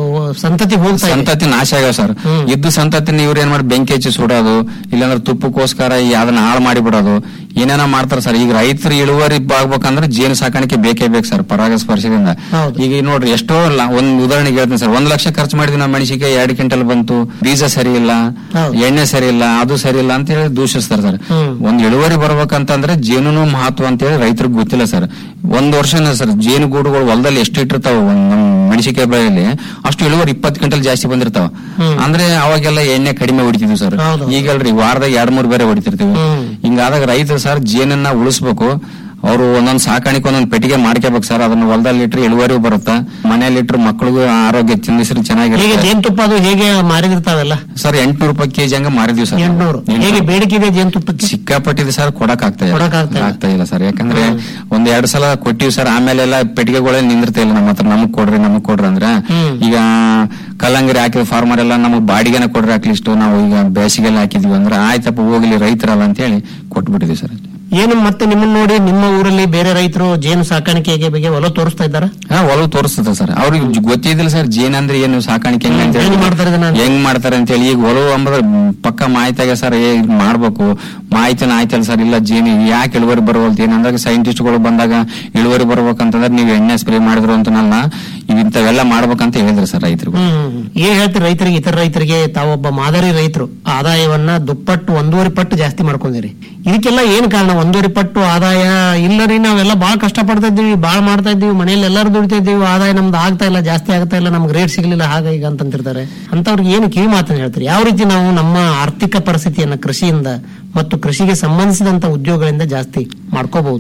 ಸಂತತಿ ಹೋಗ್ತಾ ಇದೆ ಸಂತತಿ ನಾಶ ಆಗ್ಯಾವ ಸರ್ ಇದ್ದು ಸಂತತಿನ ಇವ್ರು ಏನ್ ಮಾಡಿ ಬೆಂಕಿ ಹಚ್ಚಿ ಸುಡೋದು ಇಲ್ಲಾಂದ್ರೆ ತುಪ್ಪಕ್ಕೋಸ್ಕರ ಈ ಅದನ್ನ ಹಾಳು ಮಾಡಿಬಿಡೋದು ಏನೇನೋ ಮಾಡ್ತಾರೆ ಸರ್ ಈಗ ರೈತರು ಇಳುವರಿ ಆಗ್ಬೇಕಂದ್ರೆ ಜೇನು ಸಾಕಾಣಿಕೆ ಬೇಕೇ ಬೇಕು ಸರ್ ಪರಾಗಸ್ಪರ್ಶದಿಂದ ಈಗ ನೋಡ್ರಿ ಎಷ್ಟೋ ಲ- ಒಂದ್ ಉದಾಹರಣೆಗೆ ಹೇಳ್ತೀನಿ ಸರ್ ಒಂದ್ ಲಕ್ಷ ಖರ್ಚು ಮಾಡಿದ್ವಿ ನಾವು ಮೆಣಸಿಗೆ ಎರಡು ಕ್ವಿಂಟಲ್ ಬಂತು ಬೀಜ ಸರಿ ಇಲ್ಲ ಎಣ್ಣೆ ಸರಿ ಇಲ್ಲ ಅದು ಸರಿ ಇಲ್ಲ ಅಂತ ಹೇಳಿ ದೂಷಿಸ್ತಾರೆ ಸರ್ ಒಂದ್ ಇಳುವರಿ ಬರ್ಬೇಕಂತಂದ್ರೆ ಜೇನುನು ಮಹತ್ವ ಅಂತ ಹೇಳಿ ರೈತರಿಗೆ ಗೊತ್ತಿಲ್ಲ ಸರ್ ಒಂದ್ ವರ್ಷನ ಸರ್ ಜೇನು ಗೂಡುಗಳು ಹೊಲದಲ್ಲಿ ಎಷ್ಟು ಇಟ್ಟಿರ್ತಾವ ಒಂದ್ ನಮ್ ಮೆಣಸಿಕಾಯಿ ಬೆಳೆಯಲ್ಲಿ ಅಷ್ಟು ಇಳುವರಿ ಇಪ್ಪತ್ತು ಕ್ವಿಂಟಲ್ ಜಾಸ್ತಿ ಬಂದಿರ್ತಾವ ಅಂದ್ರೆ ಅವಾಗೆಲ್ಲ ಎಣ್ಣೆ ಕಡಿಮೆ ಹೊಡಿತಿದ್ವಿ ಸರ್ ಈಗಲ್ರಿ ವಾರದಾಗ ಎರಡ್ ಮೂರ್ ಬೇರೆ ಹೊಡಿತಿರ್ತೀವಿ ಹಿಂಗಾದಾಗ ರೈತರು ಸರ್ ಜೇನನ್ನ ಉಳಿಸ್ಬೇಕು ಅವರು ಒಂದೊಂದ್ ಸಾಕಾಣಿಕೆ ಒಂದೊಂದ್ ಪೆಟ್ಟಿಗೆ ಮಾಡ್ಕೋಬೇಕು ಸರ್ ಅದನ್ನ ಹೊಲದಲ್ಲಿ ಇಟ್ರೆ ಇಳುವರಿ ಬರುತ್ತೆ ಮನೇಲಿ ಇಟ್ರೆ ಮಕ್ಕಳಿಗೂ ಆರೋಗ್ಯ ತಿನ್ನಿಸ್ರಿ ಹೇಗೆ ಚೆನ್ನಾಗಿರುತ್ತೆ ಜೇನುತುಪ್ಪ ಅದು ಹೇಗೆ ಮಾರಿದಿರ್ತಾವೆಲ್ಲ ಸರ್ ಎಂಟ್ನೂರು ರೂಪಾಯಿ ಕೆಜಿ ಹಂಗ ಮಾರಿದ್ವಿ ಸರ್ ಎಂಟ್ನೂರು ಹೇಗೆ ಬೇಡಿಕೆ ಇದೆ ಜೇನುತುಪ್ಪಕ್ಕೆ ಸಿಕ್ಕಾಪಟ್ಟಿದೆ ಸರ್ ಕೊಡಕ್ ಆಗ್ತಾ ಇಲ್ಲ ಕೊಡಕ್ ಆಗ್ತಾ ಇಲ್ಲ. ಆಗ್ತಾ ಇಲ್ಲ ಸರ್ ಯಾಕಂದ್ರೆ ಒಂದ್ ಎರಡ್ ಸಲ ಕೊಟ್ಟಿವಿ ಸರ್ ಆಮೇಲೆಲ್ಲ ಪೆಟ್ಟಿಗೆಗಳೇ ನಿಂದಿರ್ತಾ ಇಲ್ಲ ನಮ್ಮ ಹತ್ರ ನಮಗ್ ಕೊಡ್ರಿ ನಮಗ್ ಕೊಡ್ರಿ ಅಂದ್ರೆ ಈಗ ಕಲ್ಲಂಗರಿ ಹಾಕಿದ ಫಾರ್ಮರ್ ಎಲ್ಲ ನಮಗ್ ಬಾಡಿಗೆನ ಕೊಡ್ರಿ ಅಟ್ಲೀಸ್ಟ್ ನಾವು ಈಗ ಬೇಸಿಗೆಲ್ಲ ಹಾಕಿದ್ವಿ ಅಂದ್ರೆ ಆಯ್ತಪ್ಪ ಹೋಗ್ಲಿ ರೈತರಲ್ಲ ಅಂತ ಹೇಳಿ ಕೊಟ್ಬಿಟ್ಟಿದ್ವಿ ಸರ್ ಏನು ಮತ್ತೆ ನಿಮ್ಮನ್ನ ನೋಡಿ ನಿಮ್ಮ ಊರಲ್ಲಿ ಬೇರೆ ರೈತರು ಜೇನು ಸಾಕಾಣಿಕೆಗೆ ಬಗ್ಗೆ ಒಲವು ತೋರಿಸ್ತಾ ಇದ್ದಾರಾ ಹಾ ಒಲವು ತೋರಿಸ್ತದೆ ಸರ್ ಅವ್ರಿಗೆ ಜ- ಗೊತ್ತಿದ್ದಿಲ್ಲ ಸರ್ ಜೇನ್ ಅಂದ್ರೆ ಏನು ಸಾಕಾಣಿಕೆ ಹೆಂಗ್ ಅಂತ ಹೇಳಿ ಹೆಂಗ್ ಮಾಡ್ತಾರೆ ಇದನ್ನ ಅಂತ? ಹೆಂಗ್ ಮಾಡ್ತಾರೆ ಅಂತ ಹೇಳಿ ಈಗ ಒಲವು ಅಂಬುದ್ರೆ ಪಕ್ಕ ಮಾಹಿತಿಯಾಗ ಸರ್ ಏ ಇದ್ ಮಾಡ್ಬೇಕು ಮಾಹಿತಿನ ಆಯ್ತಲ್ಲ ಸರ್ ಇಲ್ಲ ಜೇನು ಯಾಕೆ ಇಳುವರಿ ಬರವಲ್ತು ಏನಂದಾಗ ಸೈಂಟಿಸ್ಟ್ಗಳು ಬಂದಾಗ ಇಳುವರಿ ಬರ್ಬೇಕಂತಂದ್ರೆ ನೀವು ಎಣ್ಣೆ ಸ್ಪ್ರೇ ಮಾಡಿದ್ರು ಅಂತನಲ್ಲ ಇವ್ ಇಂಥವೆಲ್ಲ ಮಾಡ್ಬೇಕಂತ ಹೇಳಿದ್ರು ಸರ್ ರೈತರು ಹ್ಮ್ ಏನ್ ಹೇಳ್ತೀರಿ ರೈತರಿಗೆ ಇತರ ರೈತರಿಗೆ ತಾವೊಬ್ಬ ಮಾದರಿ ರೈತರು ಆದಾಯವನ್ನ ದುಪ್ಪಟ್ಟು ಒಂದೂವರೆ ಪಟ್ಟು ಜಾಸ್ತಿ ಮಾಡ್ಕೊಂಡಿರಿ ಇದಕ್ಕೆಲ್ಲ ಏನ್ ಕಾರಣ ಒಂದೂವರೆ ಪಟ್ಟು ಆದಾಯ ಇಲ್ಲ ರೀ ನಾವೆಲ್ಲ ಬಹಳ ಕಷ್ಟ ಪಡ್ತಾ ಇದ್ದೀವಿ ಬಾಳ್ ಮಾಡ್ತಾ ಇದ್ದೀವಿ ಮನೇಲಿ ಎಲ್ಲರೂ ದುಡಿತಾ ಇದ್ದೀವಿ ಆದಾಯ ನಮ್ದು ಆಗ್ತಾ ಇಲ್ಲ ಜಾಸ್ತಿ ಆಗ್ತಾ ಇಲ್ಲ ನಮ್ಗೆ ರೇಟ್ ಸಿಗ್ಲಿಲ್ಲ ಹಾಗ ಈಗ ಅಂತಂತಿರ್ತಾರೆ ಅಂತವ್ರಿಗೆ ಏನು ಕಿವಿ ಮಾತನ್ನ ಹೇಳ್ತಾರೆ ಯಾವ ರೀತಿ ನಾವು ನಮ್ಮ ಆರ್ಥಿಕ ಪರಿಸ್ಥಿತಿಯನ್ನ ಕೃಷಿಯಿಂದ ಮತ್ತು ಕೃಷಿಗೆ ಸಂಬಂಧಿಸಿದಂತ ಉದ್ಯೋಗಗಳಿಂದ ಜಾಸ್ತಿ ಮಾಡ್ಕೋಬಹುದು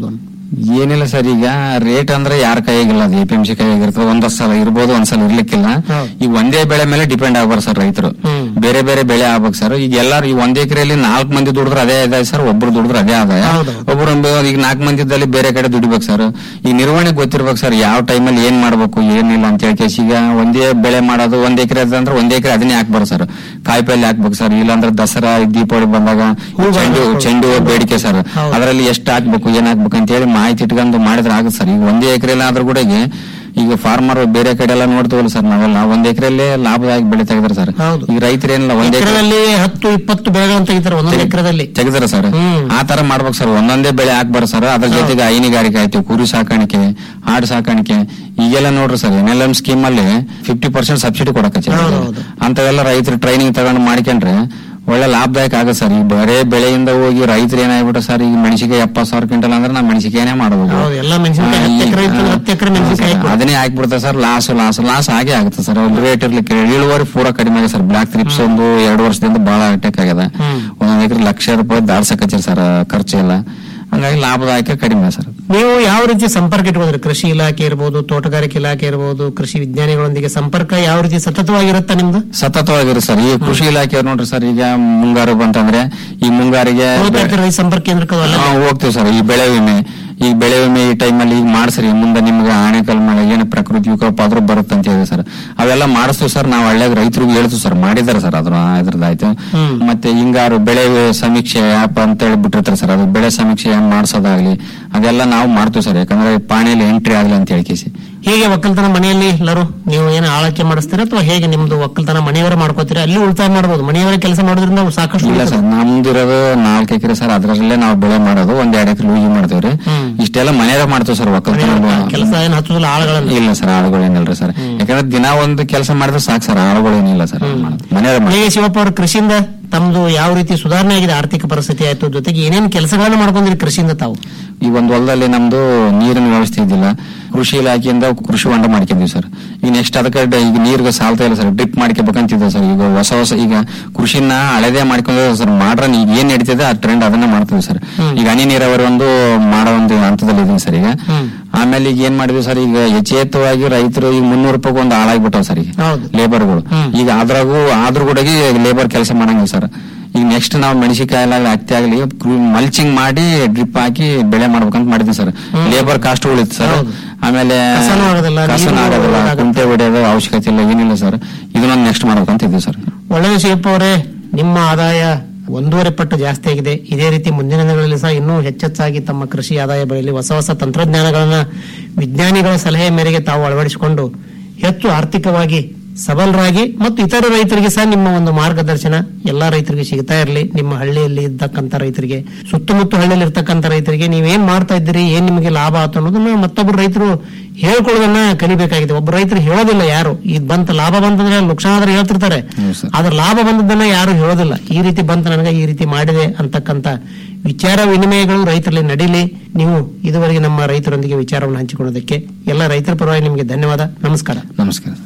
ಏನಿಲ್ಲ ಸರ್ ಈಗ ರೇಟ್ ಅಂದ್ರೆ ಯಾರ ಕೈಯಾಗಿಲ್ಲ ಅದು ಎ ಪಿ ಎಂ ಸಿ ಕೈಯಾಗಿರ್ತದೆ ಒಂದೊಂದ್ ಸಲ ಇರ್ಬೋದು ಒಂದ್ಸಲ ಇರ್ಲಿಕ್ಕಿಲ್ಲ ಹೌದು. ಈಗ ಒಂದೇ ಬೆಳೆ ಮೇಲೆ ಡಿಪೆಂಡ್ ಆಗ್ಬಾರ್ದು ಸರ್ ರೈತರು ಹ್ಮ್. ಬೇರೆ ಬೇರೆ ಬೆಳೆ ಆಗ್ಬೇಕು ಸರ್ ಈಗ ಎಲ್ಲಾರು ಈ ಒಂದ್ ಎಕರೆಯಲ್ಲಿ ನಾಲ್ಕು ಮಂದಿ ದುಡಿದ್ರೆ ಅದೇ ಆದಾಯ ಸರ್ ಒಬ್ರು ದುಡಿದ್ರೆ ಅದೇ ಆದಾಯ ಹೌದು. ಒಬ್ರು ಒಂದು ಈಗ ನಾಲ್ಕು ಮಂದಿದಲ್ಲಿ ಬೇರೆ ಕಡೆ ದುಡಿಬೇಕು ಸರ್ ಈ ನಿರ್ವಹಣೆ ಗೊತ್ತಿರ್ಬೇಕು ಸರ್ ಯಾವ ಟೈಮಲ್ಲಿ ಏನ್ ಮಾಡ್ಬೇಕು ಏನಿಲ್ಲ ಅಂತ ಹೇಳಿ ಕೇಸ್ ಈಗ ಒಂದೇ ಬೆಳೆ ಮಾಡೋದು ಒಂದ್ ಎಕರೆ ಅಂದ್ರೆ ಒಂದ್ ಎಕರೆ ಅದನ್ನೇ ಹಾಕ್ಬಾರ್ದು ಸರ್ ಕಾಯಿಪಲ್ಲೆ ಹಾಕ್ಬೇಕು ಸರ್ ಇಲ್ಲಾಂದ್ರೆ ದಸರಾ ದೀಪಾವಳಿ ಬಂದಾಗ ಹೂವು ಚೆಂಡು ಹಾಕ್ಬೇಕು. ಚೆಂಡು ಹೂವು ಬೇಡಿಕೆ ಸರ್ ಹೌದು. ಅದರಲ್ಲಿ ಎಷ್ಟು ಹಾಕ್ಬೇಕು ಏನ್ ಹಾಕ್ಬೇಕು ಅಂತ ಹೇಳಿ ಮಾಹಿತಿ ಇಟ್ಕೊಂಡು ಮಾಡಿದ್ರೆ ಆಗುತ್ತೆ ಸರ್ ಈಗ ಒಂದೇ ಎಕರೆಲ್ಲ ಆದ್ರೂ ಕೂಡ ಈಗ- ಈಗ ಫಾರ್ಮರ್ ಬೇರೆ ಕಡೆ ಎಲ್ಲ ನೋಡ್ತೀವಲ್ಲ ಸರ್ ನಾವೆಲ್ಲ ಒಂದ್ ಎಕರೆಲ್ಲೇ ಲಾಭದಾಯಕ ಬೆಳೆ ತೆಗೆದ್ರೆ ಸರ್ ಹೌದು. ಈಗ ರೈತರೇನಿಲ್ಲ ಒಂದ್ ಎಕರೆ ಎಕರೆದಲ್ಲಿ ಹತ್ತು ಇಪ್ಪತ್ತು ಬೆಳೆಗಳನ್ನು ತೆಗಿತಾರೆ ಒಂದೊಂದು ಎಕರೆದಲ್ಲಿ ತೆಗೆದಾರ ಸರ್ ಹ್ಮ್. ಆ ತರ ಮಾಡ್ಬೇಕು ಸರ್ ಒಂದೊಂದೇ ಬೆಳೆ ಹಾಕ್ಬಾರ್ದು ಸರ್ ಅದ್ರ ಜೊತೆಗೆ ಹೈನುಗಾರಿಕೆ ಆಯ್ತು ಕುರಿ ಸಾಕಾಣಿಕೆ ಆಡು ಸಾಕಾಣಿಕೆ ಈಗೆಲ್ಲ ನೋಡ್ರಿ sir N L M scheme ಅಲ್ಲಿ ಫಿಫ್ಟಿ ಪರ್ಸೆಂಟ್ ಸಬ್ಸಿಡಿ ಕೊಡಕ ಹೌದು, ಹೌದು. ಅಂತವೆಲ್ಲ ರೈತರು ಟ್ರೈನಿಂಗ್ ತಗೊಂಡು ಮಾಡ್ಕೊಂಡ್ರೆ ಒಳ್ಳೆ ಲಾಭದಾಯಕ ಆಗುತ್ತೆ ಸರ್ ಈ ಬರೇ ಬೆಳೆಯಿಂದ ಹೋಗಿ ರೈತರು ಏನಾಗ್ಬಿಟ್ರೆ ಸರ್ ಈಗ ಮೆಣಸಿಗೆ ಎಪ್ಪತ್ತು ಸಾವಿರ ಕ್ವಿಂಟಲ್ ಅಂದ್ರೆ ನಾವು ಮೆಣಸಿಗೆನೇ ಮಾಡಬಹುದು ಹೌದು, ಎಲ್ಲ ಮೆಣಸಿನಕಾಯಿ ಹತ್ತು ಎಕರೆ ಇತ್ತು ಅಂದ್ರೆ ಹತ್ತು ಎಕರೆ ಮೆಣಸಿನಕಾಯಿ ಹಾಕ್ಬಿಡು. ಅದನ್ನೇ ಹಾಕ್ಬಿಡ್ತಾರೆ ಸರ್ ಲಾಸ್ ಲಾಸ್ ಲಾಸ್ ಆಗೇ ಆಗುತ್ತೆ ಸರ್ ರೇಟ್ ಇರ್ಲಿಕ್ಕೆ ಇಳುವರಿ ಪೂರ ಕಡಿಮೆ ಆಗಿದೆ ಸರ್ ಬ್ಲಾಕ್ ಥ್ರಿಪ್ಸ್ ಒಂದು ಎರಡು ವರ್ಷದಿಂದ ಬಹಳ ಅಟ್ಯಾಕ್ ಆಗಿದೆ ಹ್ಮ್. ಒಂದೊಂದು ಎಕರೆ ಲಕ್ಷ ರೂಪಾಯಿ ದಾಡ್ಸಕತ್ತೀರಿ ಸರ್ ಖರ್ಚು ಎಲ್ಲ ಹಂಗಾಗಿ ಲಾಭದಾಯಕ ಕಡಿಮೆ ಸರ್ ನೀವು ಯಾವ ರೀತಿ ಸಂಪರ್ಕ ಇಟ್ಕೊಂಡ್ರಿ ಕೃಷಿ ಇಲಾಖೆ ಇರ್ಬೋದು ತೋಟಗಾರಿಕೆ ಇಲಾಖೆ ಇರ್ಬೋದು ಕೃಷಿ ವಿಜ್ಞಾನಿಗಳೊಂದಿಗೆ ಸಂಪರ್ಕ ಯಾವ ರೀತಿ ಸತತವಾಗಿರುತ್ತಾ ನಿಮ್ದು ಸತತವಾಗಿರಿ ಸರ್ ಈ ಕೃಷಿ ಇಲಾಖೆಯವ್ರು ನೋಡ್ರಿ ಸರ್ ಈಗ ಮುಂಗಾರು ಬಂತಂದ್ರೆ ಈ ಮುಂಗಾರಿಗೆ ಹೋಗ್ತಾ ಇರ್ತೀರಾ ರೈತ ಸಂಪರ್ಕ ಕೇಂದ್ರಕ್ಕೆ ಅವೆಲ್ಲ? ಹಾ, ಹೋಗ್ತೀವಿ ಸರ್ ಈ ಬೆಳೆ ವಿಮೆ ಈ ಬೆಳೆ ವಿಮೆ ಈ ಟೈಮಲ್ಲಿ ಈಗ ಮಾಡಿಸ್ರಿ ಮುಂದೆ ನಿಮ್ಗೆ ಆಣೆಕಲ್ ಮಳೆ ಏನು ಪ್ರಕೃತಿ ವಿಕೋಪ ಆದ್ರೂ ಬರುತ್ತೆ ಅಂತ ಹೇಳಿ ಸರ್ ಅವೆಲ್ಲ ಮಾಡಿಸ್ತೀವಿ ಸರ್ ನಾವು ಹಳ್ಳಿಯಾಗ ರೈತರಿಗೆ ಹೇಳ್ತೀವಿ ಸರ್ ಮಾಡಿದಾರೆ ಸರ್ ಅದ್ರ ಇದ್ರದ್ದಾಯ್ತು ಹ್ಮ್. ಮತ್ತೆ ಹಿಂಗಾರು ಬೆಳೆ ಸಮೀಕ್ಷೆ ಆಪ್ ಅಂತ ಹೇಳಿ ಬಿಟ್ಟಿರ್ತಾರೆ ಸರ್ ಅದು ಬೆಳೆ ಸಮೀಕ್ಷೆ ಹೆಂಗ್ ಮಾಡ್ಸೋದಾಗ್ಲಿ ಅದೆಲ್ಲ ನಾವು ಮಾಡ್ತೀವಿ ಸರ್ ಯಾಕಂದ್ರೆ ಪಾಣಿಯಲ್ಲಿ ಎಂಟ್ರಿ ಆಗ್ಲಿ ಅಂತ ಹೇಳಿ ಕೇಸಿ ಹೇಗೆ ಒಕ್ಕಲ್ತನ ಮನೆಯಲ್ಲಿ ಎಲ್ಲರೂ ನೀವು ಏನು ಆಳಕ್ಕೆ ಮಾಡಿಸ್ತೀರಾ ಅಥವಾ ಹೇಗೆ ನಿಮ್ದು ಒಕ್ಕಲ್ತನ ಮನೆಯವರೇ ಮಾಡ್ಕೋತೀರಾ ಅಲ್ಲಿ ಉಳಿತಾಯ ಮಾಡಬಹುದು ಮನೆಯವರೇ ಕೆಲಸ ಮಾಡೋದ್ರಿಂದ ಸಾಕಷ್ಟು ಇಲ್ಲ ಉಳಿತದೆ. ಸರ್ ನಮ್ದಿರೋದು ನಾಲ್ಕು ಎಕರೆ ಸರ್ ಅದರಲ್ಲೇ ನಾವು ಬೆಳೆ ಮಾಡೋದು ಒಂದ್ ಎರಡು ಎಕರೆ ಯೂಸ್ ಮಾಡ್ತೇವ್ರಿ ಹ್ಮ್. ಇಷ್ಟೆಲ್ಲ ಮನೆಯಾಗ ಮಾಡ್ತೀವಿ ಸರ್ ಒಕ್ಕಲ್ತನ ಮನೆಯವ್ರ ಕೆಲಸ ಏನು ಹತ್ತುದಿಲ್ಲ ಆಳುಗಳನ್ನ ಇಲ್ಲ ಸರ್ ಆಳುಗಳೇನಿಲ್ರಿ ಸರ್ ಯಾಕಂದ್ರೆ ದಿನ ಒಂದು ಕೆಲಸ ಮಾಡಿದ್ರೆ ಸಾಕು ಸರ್ ಆಳುಗಳೇನಿಲ್ಲ ಸರ್ ಮನೆಯಾಗ ಹೇಗೆ ಶಿವಪ್ಪ ಅವ್ರ ಕೃಷಿಯಿಂದ ತಮ್ದು ಯಾವ ರೀತಿ ಸುಧಾರಣೆ ಆಗಿದೆ ಆರ್ಥಿಕ ಪರಿಸ್ಥಿತಿ ಆಯ್ತು ಜೊತೆಗೆ ಏನೇನು ಕೆಲಸಗಳನ್ನ ಮಾಡ್ಕೊಂಡ್ರಿ ಕೃಷಿಯಿಂದ ತಾವು ಈ ಒಂದು ಹೊಲದಲ್ಲಿ ನಮ್ದು ನೀರಿನ ವ್ಯವಸ್ಥೆ ಇದ್ದಿಲ್ಲ ಕೃಷಿ ಇಲಾಖೆಯಿಂದ ಕೃಷಿ ಹೊಂಡ ಮಾಡ್ಕೊಂಡಿದ್ವಿ ಸರ್ ಈಗ ನೆಕ್ಸ್ಟ್ ಅದಕ್ಕೆ ಡ- ಈಗ ನೀರಿಗೆ ಸಾಲ್ತಾ ಇಲ್ಲ ಸರ್ ಡ್ರಿಪ್ ಮಾಡ್ಕೋಬೇಕಂತಿದ್ದೆ ಸರ್ ಈಗ ಹೊಸ ಹೊಸ ಈಗ ಕೃಷಿನ ಹಳೆದೇ ಮಾಡ್ಕೊಂಡಿದ್ದೆ ಸರ್ ಮಾಡ್ರನ್ ಈಗ ಏನ್ ನಡೀತಿದೆ ಆ ಟ್ರೆಂಡ್ ಅದನ್ನ ಮಾಡ್ತೀವಿ ಸರ್ ಈಗ ಹನಿ ನೀರಾವರಿ ಒಂದು ಮಾಡೋ ಒಂದು ಹಂತದಲ್ಲಿ ಇದೀನಿ ಸರ್ ಈಗ ಹ್ಮ್. ಆಮೇಲೆ ಈಗ ಏನ್ ಮಾಡಿದ್ವಿ ಸರ್ ಈಗ ಯಥೇಚ್ಛವಾಗಿ ರೈತರು ಈಗ ಮುನ್ನೂರು ರೂಪಾಯಿ ಒಂದು ಹಾಳಾಗ್ಬಿಟ್ಟವ್ ಸರ್ ಈಗ ಹೌದು. ಲೇಬರ್ಗಳು ಹ್ಮ್. ಈಗ ಅದ್ರಾಗೂ ಆದ್ರೂ ಕೂಡ ಲೇಬರ್ ಕೆಲಸ ಮಾಡಂಗಿಲ್ಲ ಸರ್ ಈಗ ನೆಕ್ಸ್ಟ್ ನಾವು ಮೆಣಸಿನಕಾಯಿ ಆಗಲಿ ಹತ್ತಿ ಆಗಲಿ ಮಲ್ಚಿಂಗ್ ಮಾಡಿ ಡ್ರಿಪ್ ಹಾಕಿ ಬೆಳೆ ಮಾಡ್ಬೇಕಂತ ಮಾಡಿದ್ವಿ ಸರ್ ಲೇಬರ್ ಕಾಸ್ಟ್ ಉಳಿತು ಸರ್ ಹೌದು. ಆಮೇಲೆ ಕಸನೂ ಆಗೋದಿಲ್ಲ, ಕಸನೂ ನೀರು ಆಗೋದಿಲ್ಲ ಆಗುತ್ತೆ. ಕುಂಟೆ ಹೊಡೆಯೋದು ಅವಶ್ಯಕತೆ ಇಲ್ಲ ಏನಿಲ್ಲ ಸರ್ ಇದನ್ನೊಂದು ನೆಕ್ಸ್ಟ್ ಮಾಡ್ಬೇಕಂತ ಇದ್ದೀವಿ ಸರ್ ಒಳ್ಳೆಯ ಶಿವಪ್ಪ ಅವರೇ ನಿಮ್ಮ ಆದಾಯ ಒಂದೂವರೆ ಪಟ್ಟು ಜಾಸ್ತಿ ಆಗಿದೆ ಇದೇ ರೀತಿ ಮುಂದಿನ ದಿನಗಳಲ್ಲಿ ಸಹ ಇನ್ನೂ ಹೆಚ್ಚೆಚ್ಚಾಗಿ ತಮ್ಮ ಕೃಷಿ ಆದಾಯ ಬೆಳೆಯಲಿ ಹೊಸ ಹೊಸ ತಂತ್ರಜ್ಞಾನಗಳನ್ನ ವಿಜ್ಞಾನಿಗಳ ಸಲಹೆ ಮೇರೆಗೆ ತಾವು ಅಳವಡಿಸಿಕೊಂಡು ಹೆಚ್ಚು ಆರ್ಥಿಕವಾಗಿ ಸಬಲರಾಗಿ ಮತ್ತು ಇತರ ರೈತರಿಗೆ ಸಹ ನಿಮ್ಮ ಒಂದು ಮಾರ್ಗದರ್ಶನ ಎಲ್ಲಾ ರೈತರಿಗೆ ಸಿಗ್ತಾ ಇರಲಿ ನಿಮ್ಮ ಹಳ್ಳಿಯಲ್ಲಿ ಇದ್ದಕ್ಕಂತ ರೈತರಿಗೆ ಸುತ್ತಮುತ್ತ ಹಳ್ಳಿಯಲ್ಲಿ ಇರ್ತಕ್ಕಂಥ ರೈತರಿಗೆ ನೀವೇನ್ ಮಾಡ್ತಾ ಇದ್ದೀರಿ ಏನ್ ನಿಮಗೆ ಲಾಭ ಆಯ್ತು ಅನ್ನೋದನ್ನ ಮತ್ತೊಬ್ಬರು ರೈತರು ಹೇಳ್ಕೊಳ್ಳೋದನ್ನ ಕಲಿಬೇಕಾಗಿದೆ ಒಬ್ಬ ರೈತರು ಹೇಳೋದಿಲ್ಲ ಯಾರು ಇದು ಬಂತ ಲಾಭ ಬಂತಂದ್ರೆ ಲಕ್ಷಣ ಆದ್ರೆ ಹೇಳ್ತಿರ್ತಾರೆ ಹೌದು ಸರ್. ಆದ್ರೆ ಲಾಭ ಬಂದದ್ದನ್ನ ಯಾರು ಹೇಳೋದಿಲ್ಲ ಈ ರೀತಿ ಬಂತ ನನಗೆ ಈ ರೀತಿ ಮಾಡಿದೆ ಅಂತಕ್ಕಂತ ವಿಚಾರ ವಿನಿಮಯಗಳು ರೈತರಲ್ಲಿ ನಡೀಲಿ ನೀವು ಇದುವರೆಗೆ ನಮ್ಮ ರೈತರೊಂದಿಗೆ ವಿಚಾರವನ್ನು ಹಂಚಿಕೊಳ್ಳೋದಕ್ಕೆ ಎಲ್ಲ ರೈತರ ಪರವಾಗಿ ನಿಮಗೆ ಧನ್ಯವಾದ ನಮಸ್ಕಾರ ನಮಸ್ಕಾರ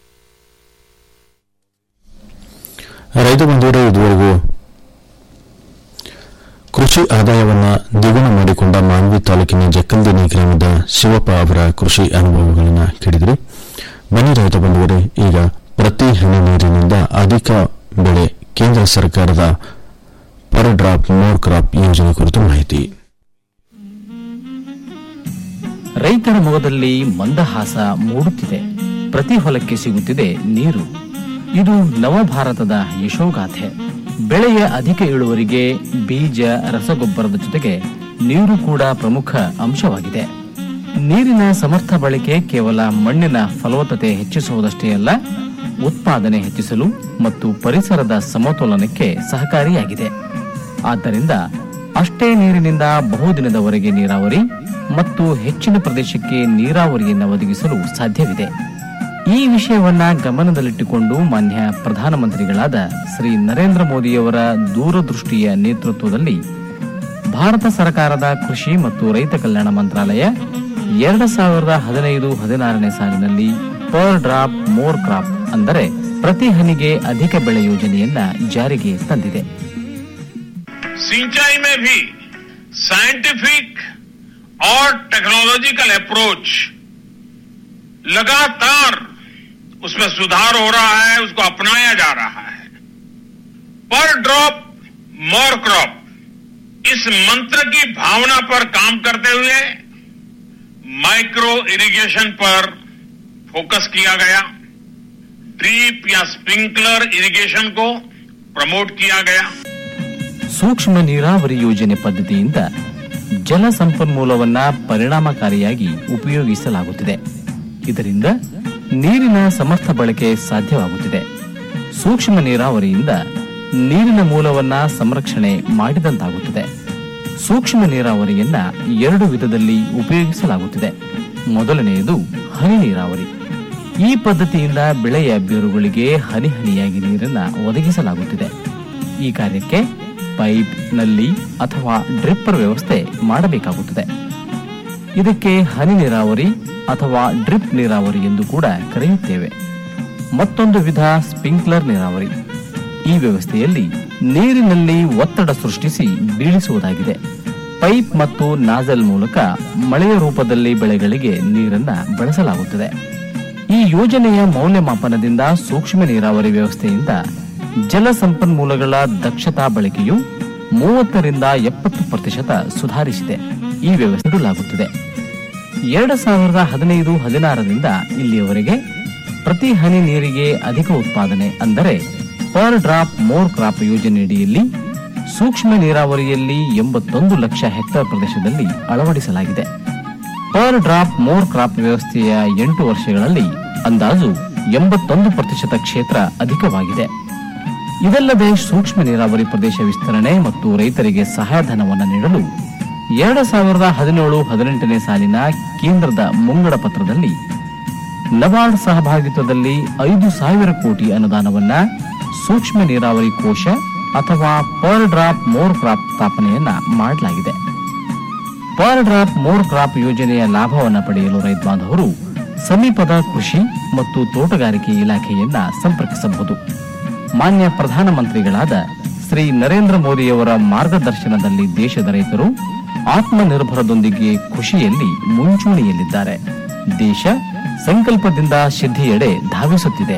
ರೈತ ಬಂಧುವರೇ ಇದುವರೆಗೂ ಕೃಷಿ ಆದಾಯವನ್ನ ದ್ವಿಗುಣ ಮಾಡಿಕೊಂಡ ಮಾನ್ವಿ ತಾಲೂಕಿನ ಜಕ್ಕಲ್ದಿನಿ ಗ್ರಾಮದ ಶಿವಪ್ಪ ಅವರ ಕೃಷಿ ಅನುಭವಗಳನ್ನು ಕೇಳಿದ್ರಿ ಬನ್ನಿ ರೈತ ಬಂಧುವರೇ ಈಗ ಪ್ರತಿ ಹನಿ ನೀರಿನಿಂದ ಅಧಿಕ ಬೆಳೆ ಕೇಂದ್ರ ಸರ್ಕಾರದ ಪರ್ ಡ್ರಾಪ್ ಮೋರ್ ಕ್ರಾಪ್ ಯೋಜನೆ ಕುರಿತು ಮಾಹಿತಿ ರೈತರ ಮೊಗದಲ್ಲಿ ಮಂದಹಾಸ ಮೂಡುತ್ತಿದೆ ಪ್ರತಿ ಹೊಲಕ್ಕೆ ಸಿಗುತ್ತಿದೆ ನೀರು ಇದು ನವಭಾರತದ ಯಶೋಗಾಥೆ ಬೆಳೆಯ ಅಧಿಕ ಇಳುವರಿಗೆ ಬೀಜ ರಸಗೊಬ್ಬರದ ಜೊತೆಗೆ ನೀರು ಕೂಡ ಪ್ರಮುಖ ಅಂಶವಾಗಿದೆ ನೀರಿನ ಸಮರ್ಥ ಬಳಕೆ ಕೇವಲ ಮಣ್ಣಿನ ಫಲವತ್ತತೆ ಹೆಚ್ಚಿಸುವುದಷ್ಟೇ ಅಲ್ಲ ಉತ್ಪಾದನೆ ಹೆಚ್ಚಿಸಲು ಮತ್ತು ಪರಿಸರದ ಸಮತೋಲನಕ್ಕೆ ಸಹಕಾರಿಯಾಗಿದೆ ಆದ್ದರಿಂದ ಅಷ್ಟೇ ನೀರಿನಿಂದ ಬಹುದಿನದವರೆಗೆ ನೀರಾವರಿ ಮತ್ತು ಹೆಚ್ಚಿನ ಪ್ರದೇಶಕ್ಕೆ ನೀರಾವರಿಯನ್ನು ಒದಗಿಸಲು ಸಾಧ್ಯವಿದೆ ಈ ವಿಷಯವನ್ನ ಗಮನದಲ್ಲಿಟ್ಟುಕೊಂಡು ಮಾನ್ಯ ಪ್ರಧಾನಮಂತ್ರಿಗಳಾದ ಶ್ರೀ ನರೇಂದ್ರ ಮೋದಿಯವರ ದೂರದೃಷ್ಟಿಯ ನೇತೃತ್ವದಲ್ಲಿ ಭಾರತ ಸರ್ಕಾರದ ಕೃಷಿ ಮತ್ತು ರೈತ ಕಲ್ಯಾಣ ಮಂತ್ರಾಲಯ ಎರಡು ಸಾವಿರದ ಹದಿನೈದು ಹದಿನಾರನೇ ಸಾಲಿನಲ್ಲಿ ಪರ್ ಡ್ರಾಪ್ ಮೋರ್ ಕ್ರಾಪ್ ಅಂದರೆ ಪ್ರತಿ ಹನಿಗೆ ಅಧಿಕ ಬೆಳೆ ಯೋಜನೆಯನ್ನ ಜಾರಿಗೆ ತಂದಿದೆ सिंचाई में भी साइंटिफिक और टेक्नोलॉजिकल अप्रोच लगातार उसमें सुधार हो रहा है उसको अपनाया जा रहा है पर ड्रॉप मोर क्रॉप इस मंत्र की भावना पर काम करते हुए माइक्रो इरिगेशन पर फोकस किया गया ड्रीप या स्प्रिंकलर इरिगेशन को प्रमोट किया गया ಸೂಕ್ಷ್ಮ ನೀರಾವರಿ ಯೋಜನೆ ಪದ್ಧತಿಯಿಂದ ಜಲ ಸಂಪನ್ಮೂಲವನ್ನ ಪರಿಣಾಮಕಾರಿಯಾಗಿ ಉಪಯೋಗಿಸಲಾಗುತ್ತಿದೆ ಇದರಿಂದ ನೀರಿನ ಸಮರ್ಥ ಬಳಕೆ ಸಾಧ್ಯವಾಗುತ್ತಿದೆ ಸೂಕ್ಷ್ಮ ನೀರಾವರಿಯಿಂದ ನೀರಿನ ಮೂಲವನ್ನ ಸಂರಕ್ಷಣೆ ಮಾಡಿದಂತಾಗುತ್ತದೆ ಸೂಕ್ಷ್ಮ ನೀರಾವರಿಯನ್ನ ಎರಡು ವಿಧದಲ್ಲಿ ಉಪಯೋಗಿಸಲಾಗುತ್ತಿದೆ ಮೊದಲನೆಯದು ಹನಿ ನೀರಾವರಿ ಈ ಪದ್ಧತಿಯಿಂದ ಬೆಳೆಯ ಬೇರುಗಳಿಗೆ ಹನಿ ಹನಿಯಾಗಿ ನೀರನ್ನ ಒದಗಿಸಲಾಗುತ್ತಿದೆ ಈ ಕಾರ್ಯಕ್ಕೆ ಪೈಪ್ ನಲ್ಲಿ ಅಥವಾ ಡ್ರಿಪ್ಪರ್ ವ್ಯವಸ್ಥೆ ಮಾಡಬೇಕಾಗುತ್ತದೆ ಇದಕ್ಕೆ ಹನಿ ನೀರಾವರಿ ಅಥವಾ ಡ್ರಿಪ್ ನೀರಾವರಿ ಎಂದು ಕೂಡ ಕರೆಯುತ್ತೇವೆ ಮತ್ತೊಂದು ವಿಧ ಸ್ಪ್ರಿಂಕ್ಲರ್ ನೀರಾವರಿ ಈ ವ್ಯವಸ್ಥೆಯಲ್ಲಿ ನೀರಿನಲ್ಲಿ ಒತ್ತಡ ಸೃಷ್ಟಿಸಿ ಬೀಳಿಸುವುದಾಗಿದೆ ಪೈಪ್ ಮತ್ತು ನಾಜಲ್ ಮೂಲಕ ಮಳೆಯ ರೂಪದಲ್ಲಿ ಬೆಳೆಗಳಿಗೆ ನೀರನ್ನ ಬಳಸಲಾಗುತ್ತದೆ ಈ ಯೋಜನೆಯ ಮೌಲ್ಯಮಾಪನದಿಂದ ಸೂಕ್ಷ್ಮ ನೀರಾವರಿ ವ್ಯವಸ್ಥೆಯಿಂದ ಜಲ ಸಂಪನ್ಮೂಲಗಳ ದಕ್ಷತಾ ಬಳಕೆಯು ಮೂವತ್ತರಿಂದ ಎಪ್ಪತ್ತು ಪ್ರತಿಶತ ಸುಧಾರಿಸಿದೆ ಈ ವ್ಯವಸ್ಥೆ ಇಡಲಾಗುತ್ತದೆ ಎರಡು ಸಾವಿರದ ಹದಿನೈದು ಹದಿನಾರರಿಂದ ಇಲ್ಲಿಯವರೆಗೆ ಪ್ರತಿ ಹನಿ ನೀರಿಗೆ ಅಧಿಕ ಉತ್ಪಾದನೆ ಅಂದರೆ ಪರ್ ಡ್ರಾಪ್ ಮೋರ್ ಕ್ರಾಪ್ ಯೋಜನೆಯಡಿಯಲ್ಲಿ ಸೂಕ್ಷ್ಮ ನೀರಾವರಿಯಲ್ಲಿ ಎಂಬತ್ತೊಂದು ಲಕ್ಷ ಹೆಕ್ಟೇರ್ ಪ್ರದೇಶದಲ್ಲಿ ಅಳವಡಿಸಲಾಗಿದೆ ಪರ್ ಡ್ರಾಪ್ ಮೋರ್ ಕ್ರಾಪ್ ವ್ಯವಸ್ಥೆಯ ಎಂಟು ವರ್ಷಗಳಲ್ಲಿ ಅಂದಾಜು ಎಂಬತ್ತೊಂದು ಪ್ರತಿಶತ ಕ್ಷೇತ್ರ ಅಧಿಕವಾಗಿದೆ ಇದಲ್ಲದೆ ಸೂಕ್ಷ್ಮ ನೀರಾವರಿ ಪ್ರದೇಶ ವಿಸ್ತರಣೆ ಮತ್ತು ರೈತರಿಗೆ ಸಹಾಯಧನವನ್ನು ನೀಡಲು ಎರಡು ಸಾವಿರದ ಹದಿನೇಳು ಹದಿನೆಂಟನೇ ಸಾಲಿನ ಕೇಂದ್ರದ ಮುಂಗಡ ಪತ್ರದಲ್ಲಿ ನಬಾರ್ಡ್ ಸಹಭಾಗಿತ್ವದಲ್ಲಿ ಐದು ಸಾವಿರ ಕೋಟಿ ಅನುದಾನವನ್ನ ಸೂಕ್ಷ್ಮ ನೀರಾವರಿ ಕೋಶ ಅಥವಾ ಪರ್ ಡ್ರಾಪ್ ಮೋರ್ ಕ್ರಾಪ್ ಸ್ಥಾಪನೆಯನ್ನ ಮಾಡಲಾಗಿದೆ ಪರ್ ಡ್ರಾಪ್ ಮೋರ್ ಕ್ರಾಪ್ ಯೋಜನೆಯ ಲಾಭವನ್ನು ಪಡೆಯಲು ರೈತ ಬಾಂಧವರು ಸಮೀಪದ ಕೃಷಿ ಮತ್ತು ತೋಟಗಾರಿಕೆ ಇಲಾಖೆಯನ್ನ ಸಂಪರ್ಕಿಸಬಹುದು ಮಾನ್ಯ ಪ್ರಧಾನಮಂತ್ರಿಗಳಾದ ಶ್ರೀ ನರೇಂದ್ರ ಮೋದಿಯವರ ಮಾರ್ಗದರ್ಶನದಲ್ಲಿ ದೇಶದ ರೈತರು ಆತ್ಮನಿರ್ಭರದೊಂದಿಗೆ ಕೃಷಿಯಲ್ಲಿ ಮುಂಚೂಣಿಯಲ್ಲಿದ್ದಾರೆ ದೇಶ ಸಂಕಲ್ಪದಿಂದ ಸಿದ್ಧಿಯೆಡೆ ಧಾವಿಸುತ್ತಿದೆ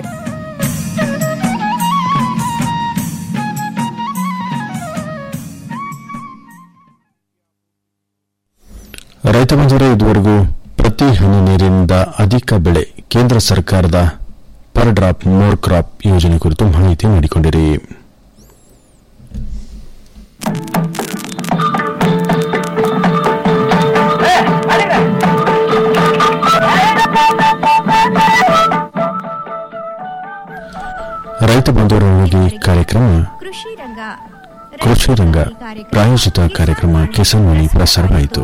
ರೈತ ಬಂಧುವರೇ ಇದುವರೆಗೂ ಪ್ರತಿ ಹನಿ ನೀರಿನಿಂದ ಅಧಿಕ ಬೆಳೆ ಕೇಂದ್ರ ಸರ್ಕಾರದ ಪರ್ ಡ್ರಾಪ್ ಮೋರ್ ಕ್ರಾಪ್ ಯೋಜನೆ ಕುರಿತು ಮಾಹಿತಿ ನೀಡಿಕೊಂಡಿರಿ ರೈತ ಬಂಧುವರೊಂದಿಗೆ ಕಾರ್ಯಕ್ರಮ ಕೃಷಿ ರಂಗ ಕೃಷಿ ರಂಗ ಪ್ರಾಯೋಜಿತ ಕಾರ್ಯಕ್ರಮ ಕಿಸಾನ್ ವಾಣಿ ಪ್ರಸಾರವಾಯಿತು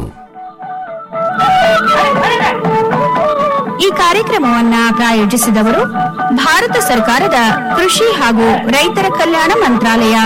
ಈ ಕಾರ್ಯಕ್ರಮವನ್ನ ಪ್ರಾಯೋಜಿಸಿದವರು ಭಾರತ ಸರ್ಕಾರದ ಕೃಷಿ ಹಾಗೂ ರೈತರ ಕಲ್ಯಾಣ ಮಂತ್ರಾಲಯ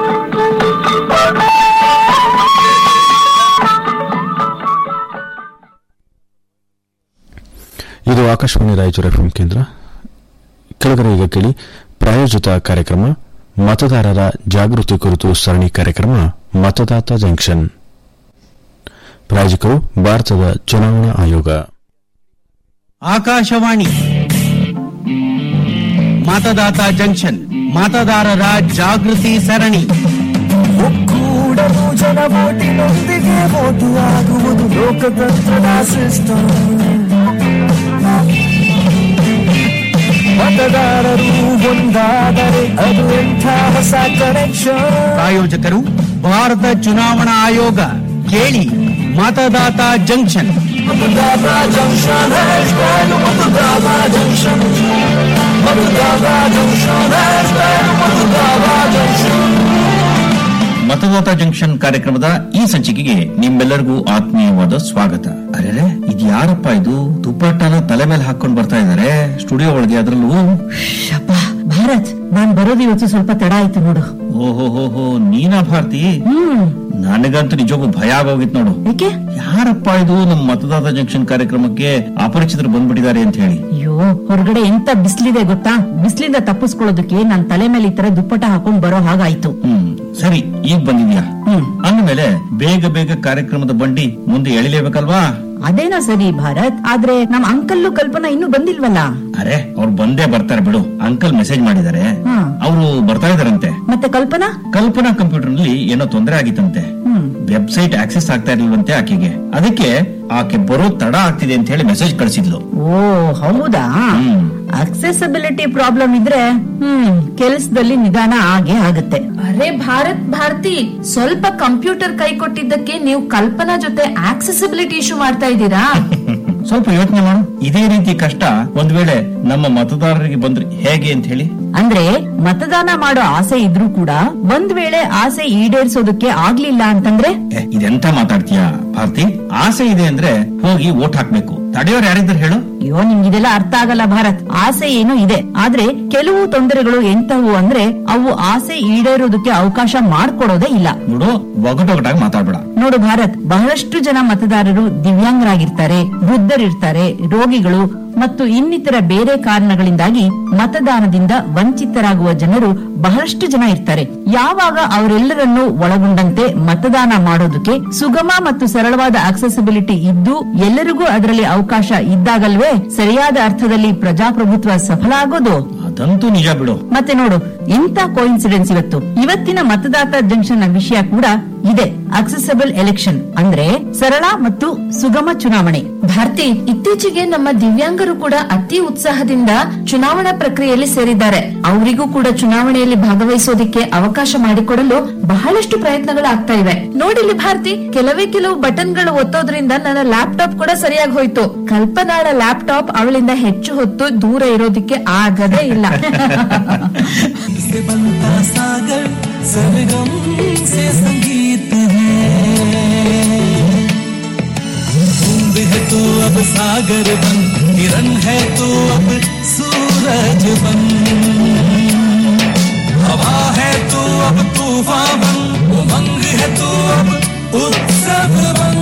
ಇದು ಆಕಾಶವಾಣಿ ರಾಯಚೂರು ಎಫ್ಎಂ ಕೇಂದ್ರ ಕೆಳಗಡೆ ಈಗ ಕೇಳಿ ಪ್ರಾಯೋಜಿತ ಕಾರ್ಯಕ್ರಮ ಮತದಾರರ ಜಾಗೃತಿ ಕುರಿತು ಸರಣಿ ಕಾರ್ಯಕ್ರಮ ಮತದಾತ ಜಂಕ್ಷನ್ ಪ್ರಾಯೋಜಕರು ಭಾರತದ ಚುನಾವಣಾ ಆಯೋಗ ಆಕಾಶವಾಣಿ ಮತದಾತ ಜಂಕ್ಷನ್ ಮತದಾರರ ಜಾಗೃತಿ ಸರಣಿ ಒಕ್ಕೂಡಲು ಜನ ಓಟಿನೊಂದಿಗೆ ಓಟು ಆಗುವುದು ಲೋಕತಂತ್ರದ ಸಿಸ್ಟಮ್ ಮತದಾರರು ಒಂದಾದರೆ ಅದು ಎಂಥ ಹೊಸ ಕನೆಕ್ಷನ್ ಪ್ರಾಯೋಜಕರು ಭಾರತ ಚುನಾವಣಾ ಆಯೋಗ ಕೇಳಿ Matdata junction Matdata junction hashtag Matdata junction Matdata junction hashtag Matdata junction Matdata junction ಕಾರ್ಯಕ್ರಮದ ಈ ಸಂಚಿಕೆಗೆ ನಿಮ್ಮೆಲ್ಲರಿಗೂ ಆತ್ಮೀಯವಾದ ಸ್ವಾಗತ ಅರೆ ಇದು ಯಾರಪ್ಪ ಇದು ದುಪ್ಪಟ್ಟನ ತಲೆ ಮೇಲೆ ಹಾಕೊಂಡು ಬರ್ತಾ ಇದಾರೆ ಸ್ಟುಡಿಯೋ ಒಳಗೆ ಅದ್ರಲ್ಲೂ ಭಾರತ್ ನಾನ್ ಬರೋದು ಇವತ್ತು ಸ್ವಲ್ಪ ತಡ ಆಯ್ತು ನೋಡು ಓಹೋ ಹೋ ಹೋ ನೀನಾ ಭಾರತಿ ನನಗಂತೂ ನಿಜಕ್ಕೂ ಭಯ ಆಗೋಗಿತ್ತು ನೋಡು ಯಾಕೆ ಯಾರಪ್ಪ ಇದು ನಮ್ಮ ಮತದಾತ ಜಂಕ್ಷನ್ ಕಾರ್ಯಕ್ರಮಕ್ಕೆ ಅಪರಿಚಿತರು ಬಂದ್ಬಿಟ್ಟಿದ್ದಾರೆ ಅಂತ ಹೇಳಿ ಅಯ್ಯೋ ಹೊರಗಡೆ ಎಂತ ಬಿಸ್ಲಿದೆ ಗೊತ್ತಾ ಬಿಸ್ಲಿಂದ ತಪ್ಪಿಸ್ಕೊಳ್ಳೋದಕ್ಕೆ ನಾನ್ ತಲೆ ಮೇಲೆ ಈ ತರ ದುಪ್ಪಟ ಹಾಕೊಂಡ್ ಬರೋ ಹಾಗಾಯ್ತು ಹ್ಮ್ ಸರಿ ಈಗ ಬಂದಿದ್ಯಾ ಅಂದ್ಮೇಲೆ ಬೇಗ ಬೇಗ ಕಾರ್ಯಕ್ರಮದ ಬಂಡಿ ಮುಂದೆ ಎಳಿಲೇಬೇಕಲ್ವಾ ಅದೇನೋ ಸರಿ ಭಾರತ್ ಆದ್ರೆ ನಮ್ ಅಂಕಲ್ಲು ಕಲ್ಪನಾ ಇನ್ನೂ ಬಂದಿಲ್ವಲ್ಲ ಅರೆ ಅವ್ರು ಬಂದೇ ಬರ್ತಾರೆ ಬಿಡು ಅಂಕಲ್ ಮೆಸೇಜ್ ಮಾಡಿದ್ದಾರೆ ಹಾ. ಅವರು ಬರ್ತಾ ಇದಾರಂತೆ ಮತ್ತೆ ಕಲ್ಪನಾ ಕಲ್ಪನಾ ಕಂಪ್ಯೂಟರ್ ನಲ್ಲಿ ಏನೋ ತೊಂದರೆ ಆಗಿತ್ತಂತೆ ಹ್ಮ್ ವೆಬ್ಸೈಟ್ ಆಕ್ಸೆಸ್ ಆಗ್ತಾ ಇರ್ಲಿಲ್ವಂತೆ ಆಕೆಗೆ ಅದಕ್ಕೆ ಆಕೆ ಬರೋ ತಡ ಆಗ್ತಿದೆ ಅಂತ ಹೇಳಿ ಮೆಸೇಜ್ ಕಳಿಸಿದ್ಲು ಓ ಹೌದಾ ಅಕ್ಸೆಸಿಬಿಲಿಟಿ ಪ್ರಾಬ್ಲಮ್ ಇದ್ರೆ ಹ್ಮ್ ಕೆಲಸದಲ್ಲಿ ನಿಧಾನ ಆಗೇ ಆಗುತ್ತೆ ಅರೆ ಭಾರತ್ ಭಾರತಿ ಸ್ವಲ್ಪ ಕಂಪ್ಯೂಟರ್ ಕೈ ಕೊಟ್ಟಿದ್ದಕ್ಕೆ ನೀವು ಕಲ್ಪನಾ ಜೊತೆ ಆಕ್ಸೆಸಿಬಿಲಿಟಿ ಇಶ್ಯೂ ಮಾಡ್ತಾ ಇದ್ದೀರಾ ಸ್ವಲ್ಪ ಯೋಚನೆ ಮಾಡು ಇದೇ ರೀತಿ ಕಷ್ಟ ಒಂದ್ ವೇಳೆ ನಮ್ಮ ಮತದಾರರಿಗೆ ಬಂದ್ರೆ ಹೇಗೆ ಅಂತ ಹೇಳಿ ಅಂದ್ರೆ ಮತದಾನ ಮಾಡೋ ಆಸೆ ಇದ್ರೂ ಕೂಡ ಒಂದ್ ವೇಳೆ ಆಸೆ ಈಡೇರಿಸೋದಕ್ಕೆ ಆಗ್ಲಿಲ್ಲ ಅಂತಂದ್ರೆ ಏ, ಇದೆಂತ ಮಾತಾಡ್ತೀಯಾ ಭಾರತಿ ಆಸೆ ಇದೆ ಅಂದ್ರೆ ಹೋಗಿ ಓಟ್ ಹಾಕ್ಬೇಕು ತಡೆಯೋರು ಯಾರಿದ್ದಾರೆ ಹೇಳು ಅಯ್ಯೋ ನಿಮ್ಗಿದೆಲ್ಲ ಅರ್ಥ ಆಗಲ್ಲ ಭಾರತ್ ಆಸೆ ಏನೋ ಇದೆ ಆದ್ರೆ ಕೆಲವು ತೊಂದರೆಗಳು ಎಂತವು ಅಂದ್ರೆ ಅವು ಆಸೆ ಈಡೇರೋದಕ್ಕೆ ಅವಕಾಶ ಮಾಡ್ಕೊಡೋದೇ ಇಲ್ಲ ನೋಡು ಒಗಟೊಗಟಾಗಿ ಮಾತಾಡ್ಬೇಡ ನೋಡು ಭಾರತ್ ಬಹಳಷ್ಟು ಜನ ಮತದಾರರು ದಿವ್ಯಾಂಗರಾಗಿರ್ತಾರೆ ವೃದ್ಧರಿರ್ತಾರೆ ರೋಗಿಗಳು ಮತ್ತು ಇನ್ನಿತರ ಬೇರೆ ಕಾರಣಗಳಿಂದಾಗಿ ಮತದಾನದಿಂದ ವಂಚಿತರಾಗುವ ಜನರು ಬಹಳಷ್ಟು ಜನ ಇರ್ತಾರೆ ಯಾವಾಗ ಅವರೆಲ್ಲರನ್ನೂ ಒಳಗೊಂಡಂತೆ ಮತದಾನ ಮಾಡೋದಕ್ಕೆ ಸುಗಮ ಮತ್ತು ಸರಳವಾದ ಆಕ್ಸೆಸಿಬಿಲಿಟಿ ಇದ್ದು ಎಲ್ಲರಿಗೂ ಅದರಲ್ಲಿ ಅವಕಾಶ ಇದ್ದಾಗಲ್ವೇ ಸರಿಯಾದ ಅರ್ಥದಲ್ಲಿ ಪ್ರಜಾಪ್ರಭುತ್ವ ಸಫಲ ಆಗೋದು ಅದಂತೂ ನಿಜ ಬಿಡು ಮತ್ತೆ ನೋಡು ಎಂತ ಕೋಇನ್ಸಿಡೆನ್ಸ್ ಇವತ್ತು ಇವತ್ತಿನ ಮತದಾತ ಜಂಕ್ಷನ್ ನ ವಿಷಯ ಕೂಡ ಇದೆ ಅಕ್ಸೆಸಬಲ್ ಎಲೆಕ್ಷನ್ ಅಂದ್ರೆ ಸರಳ ಮತ್ತು ಸುಗಮ ಚುನಾವಣೆ ಭಾರತಿ ಇತ್ತೀಚೆಗೆ ನಮ್ಮ ದಿವ್ಯಾಂಗರು ಕೂಡ ಅತಿ ಉತ್ಸಾಹದಿಂದ ಚುನಾವಣಾ ಪ್ರಕ್ರಿಯೆಯಲ್ಲಿ ಸೇರಿದ್ದಾರೆ ಅವರಿಗೂ ಕೂಡ ಚುನಾವಣೆಯಲ್ಲಿ ಭಾಗವಹಿಸೋದಿಕ್ಕೆ ಅವಕಾಶ ಮಾಡಿಕೊಡಲು ಬಹಳಷ್ಟು ಪ್ರಯತ್ನಗಳು ಆಗ್ತಾ ಇವೆ ನೋಡಿಲಿ ಭಾರತಿ ಕೆಲವೇ ಕೆಲವು ಬಟನ್ಗಳು ಒತ್ತೋದ್ರಿಂದ ನನ್ನ ಲ್ಯಾಪ್ಟಾಪ್ ಕೂಡ ಸರಿಯಾಗಿ ಹೋಯ್ತು ಕಲ್ಪನಾಳ ಲ್ಯಾಪ್ಟಾಪ್ ಅವಳಿಂದ ಹೆಚ್ಚು ಹೊತ್ತು ದೂರ ಇರೋದಿಕ್ಕೆ ಆಗದೇ ಇಲ್ಲ से बनता सागर सरगम से संगीत है बूंद है तू अब सागर बन किरण है तू अब सूरज बन हवा है तू अब तूफान बन उमंग है तू अब उत्सव बन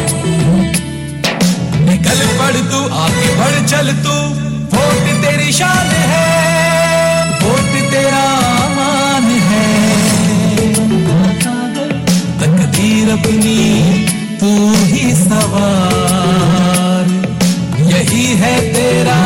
निकल पड़ तू आगे बढ़ चल तू वोट तेरी शान है वोट तेरा मान है तकदीर अपनी तू ही सवार यही है तेरा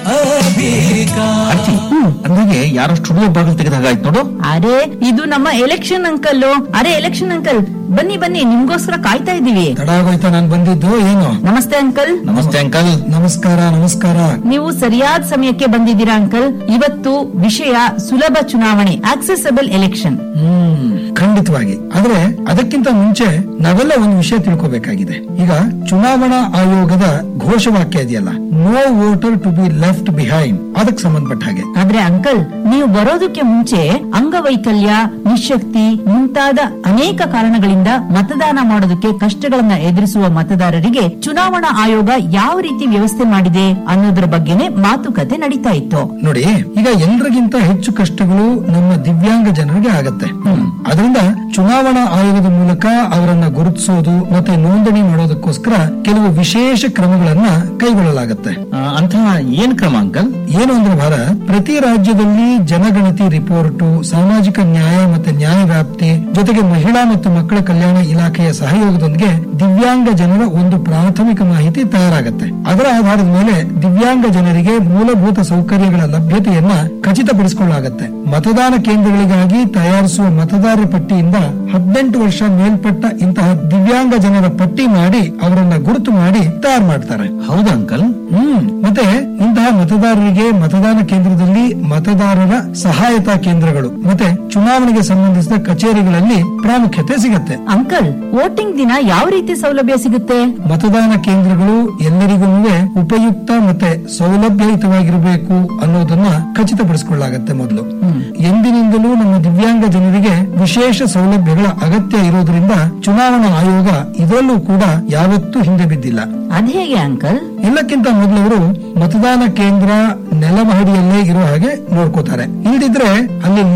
अधिकार ಅಂದಾಗೆ ಯಾರೋ ಸ್ಟುಡಿಯೋ ಬಾಗಿಲು ತೆಗೆದ ಹಾಗಾಯ್ತು ನೋಡು ಅರೆ ಇದು ನಮ್ಮ ಎಲೆಕ್ಷನ್ ಅಂಕಲ್ ಅರೆ ಎಲೆಕ್ಷನ್ ಅಂಕಲ್ ಬನ್ನಿ ಬನ್ನಿ ನಿಮ್ಗೋಸ್ಕರ ಕಾಯ್ತಾ ಇದೀವಿ ತಡ ಆಗೋಯ್ತಾ ನಾನು ಬಂದಿದ್ದು ಏನು ನಮಸ್ತೆ ಅಂಕಲ್ ನಮಸ್ತೆ ಅಂಕಲ್ ನಮಸ್ಕಾರ ನಮಸ್ಕಾರ ನೀವು ಸರಿಯಾದ ಸಮಯಕ್ಕೆ ಬಂದಿದ್ದೀರಾ ಅಂಕಲ್ ಇವತ್ತು ವಿಷಯ ಸುಲಭ ಚುನಾವಣೆ ಆಕ್ಸೆಸಬಲ್ ಎಲೆಕ್ಷನ್ ಹ್ಮ್ ಖಂಡಿತವಾಗಿ ಆದ್ರೆ ಅದಕ್ಕಿಂತ ಮುಂಚೆ ನಾವೆಲ್ಲ ಒಂದು ವಿಷಯ ತಿಳ್ಕೋಬೇಕಾಗಿದೆ ಈಗ ಚುನಾವಣಾ ಆಯೋಗದ ಘೋಷವಾಕ್ಯ ಇದೆಯಲ್ಲ no voter to be left behind ಅದಕ್ಕೆ ಸಂಬಂಧಪಟ್ಟ ಹಾಗೆ ಆದ್ರೆ ಅಂಕಲ್ ನೀವು ಬರೋದಕ್ಕೆ ಮುಂಚೆ ಅಂಗವೈಕಲ್ಯ ನಿಶಕ್ತಿ ಮುಂತಾದ ಅನೇಕ ಕಾರಣಗಳಿಂದ ಮತದಾನ ಮಾಡೋದಕ್ಕೆ ಕಷ್ಟಗಳನ್ನ ಎದುರಿಸುವ ಮತದಾರರಿಗೆ ಚುನಾವಣಾ ಆಯೋಗ ಯಾವ ರೀತಿ ವ್ಯವಸ್ಥೆ ಮಾಡಿದೆ ಅನ್ನೋದ್ರ ಬಗ್ಗೆನೇ ಮಾತುಕತೆ ನಡೀತಾ ಇತ್ತು ನೋಡಿ ಈಗ ಎಲ್ರಿಗಿಂತ ಹೆಚ್ಚು ಕಷ್ಟಗಳು ನಮ್ಮ ದಿವ್ಯಾಂಗ ಜನರಿಗೆ ಆಗತ್ತೆ ಅದರಿಂದ ಚುನಾವಣಾ ಆಯೋಗದ ಮೂಲಕ ಅವರನ್ನ ಗುರುತಿಸೋದು ಮತ್ತೆ ನೋಂದಣಿ ಮಾಡೋದಕ್ಕೋಸ್ಕರ ಕೆಲವು ವಿಶೇಷ ಕ್ರಮಗಳನ್ನ ಕೈಗೊಳ್ಳಲಾಗತ್ತೆ ಅಂತಹ ಏನ್ ಕ್ರಮ ಅಂಕಲ್ ಏನು ಅಂದ್ರೆ ಭಾರ ಪ್ರತಿ ರಾಜ್ಯದಲ್ಲಿ ಜನಗಣತಿ ರಿಪೋರ್ಟ್ ಸಾಮಾಜಿಕ ನ್ಯಾಯ ಮತ್ತೆ ನ್ಯಾಯ ವ್ಯಾಪ್ತಿ ಜೊತೆಗೆ ಮಹಿಳಾ ಮತ್ತು ಮಕ್ಕಳ ಕಲ್ಯಾಣ ಇಲಾಖೆಯ ಸಹಯೋಗದೊಂದಿಗೆ ದಿವ್ಯಾಂಗ ಜನರ ಒಂದು ಪ್ರಾಥಮಿಕ ಮಾಹಿತಿ ತಯಾರಾಗತ್ತೆ ಅದರ ಆಧಾರದ ಮೇಲೆ ದಿವ್ಯಾಂಗ ಜನರಿಗೆ ಮೂಲಭೂತ ಸೌಕರ್ಯಗಳ ಲಭ್ಯತೆಯನ್ನ ಖಚಿತಪಡಿಸಿಕೊಳ್ಳಲಾಗತ್ತೆ ಮತದಾನ ಕೇಂದ್ರಗಳಿಗಾಗಿ ತಯಾರಿಸುವ ಮತದಾರರ ಪಟ್ಟಿಯಿಂದ ಹದಿನೆಂಟು ವರ್ಷ ಮೇಲ್ಪಟ್ಟ ಇಂತಹ ದಿವ್ಯಾಂಗ ಜನರ ಪಟ್ಟಿ ಮಾಡಿ ಅವರನ್ನ ಗುರುತು ಮಾಡಿ ತಯಾರು ಮಾಡ್ತಾರೆ ಹೌದಾ ಅಂಕಲ್ ಹ್ಮ್ ಮತ್ತೆ ಇಂತಹ ಮತದಾರರಿಗೆ ಮತದಾನ ಕೇಂದ್ರದಲ್ಲಿ ಮತದಾರರ ಸಹಾಯತಾ ಕೇಂದ್ರಗಳು ಮತ್ತೆ ಚುನಾವಣೆಗೆ ಸಂಬಂಧಿಸಿದ ಕಚೇರಿಗಳಲ್ಲಿ ಪ್ರಾಮುಖ್ಯತೆ ಸಿಗತ್ತೆ ಅಂಕಲ್ ವೋಟಿಂಗ್ ದಿನ ಯಾವ ರೀತಿ ಸೌಲಭ್ಯ ಸಿಗುತ್ತೆ ಮತದಾನ ಕೇಂದ್ರಗಳು ಎಲ್ಲರಿಗೂ ಉಪಯುಕ್ತ ಮತ್ತೆ ಸೌಲಭ್ಯಯುತವಾಗಿರಬೇಕು ಅನ್ನೋದನ್ನ ಖಚಿತಪಡಿಸಿಕೊಳ್ಳಾಗತ್ತೆ ಮೊದಲು ಎಂದಿನಿಂದಲೂ ನಮ್ಮ ದಿವ್ಯಾಂಗ ಜನರಿಗೆ ವಿಶೇಷ ಸೌಲಭ್ಯಗಳ ಅಗತ್ಯ ಇರೋದ್ರಿಂದ ಚುನಾವಣಾ ಆಯೋಗ ಇದರಲ್ಲೂ ಕೂಡ ಯಾವತ್ತೂ ಹಿಂದೆ ಬಿದ್ದಿಲ್ಲ ಅದೇಗೆ ಅಂಕಲ್ ಎಲ್ಲಕ್ಕಿಂತ ಮೊದಲವರು ಮತದಾನ ಕೇಂದ್ರ ನೆಲಮಹಡಿಯಲ್ಲೇ ಇರೋ ಹಾಗೆ ನೋಡ್ಕೋತಾರೆ ಇಲ್ದಿದ್ರೆ ಅಲ್ಲಿ ಲಿಫ್ಟ್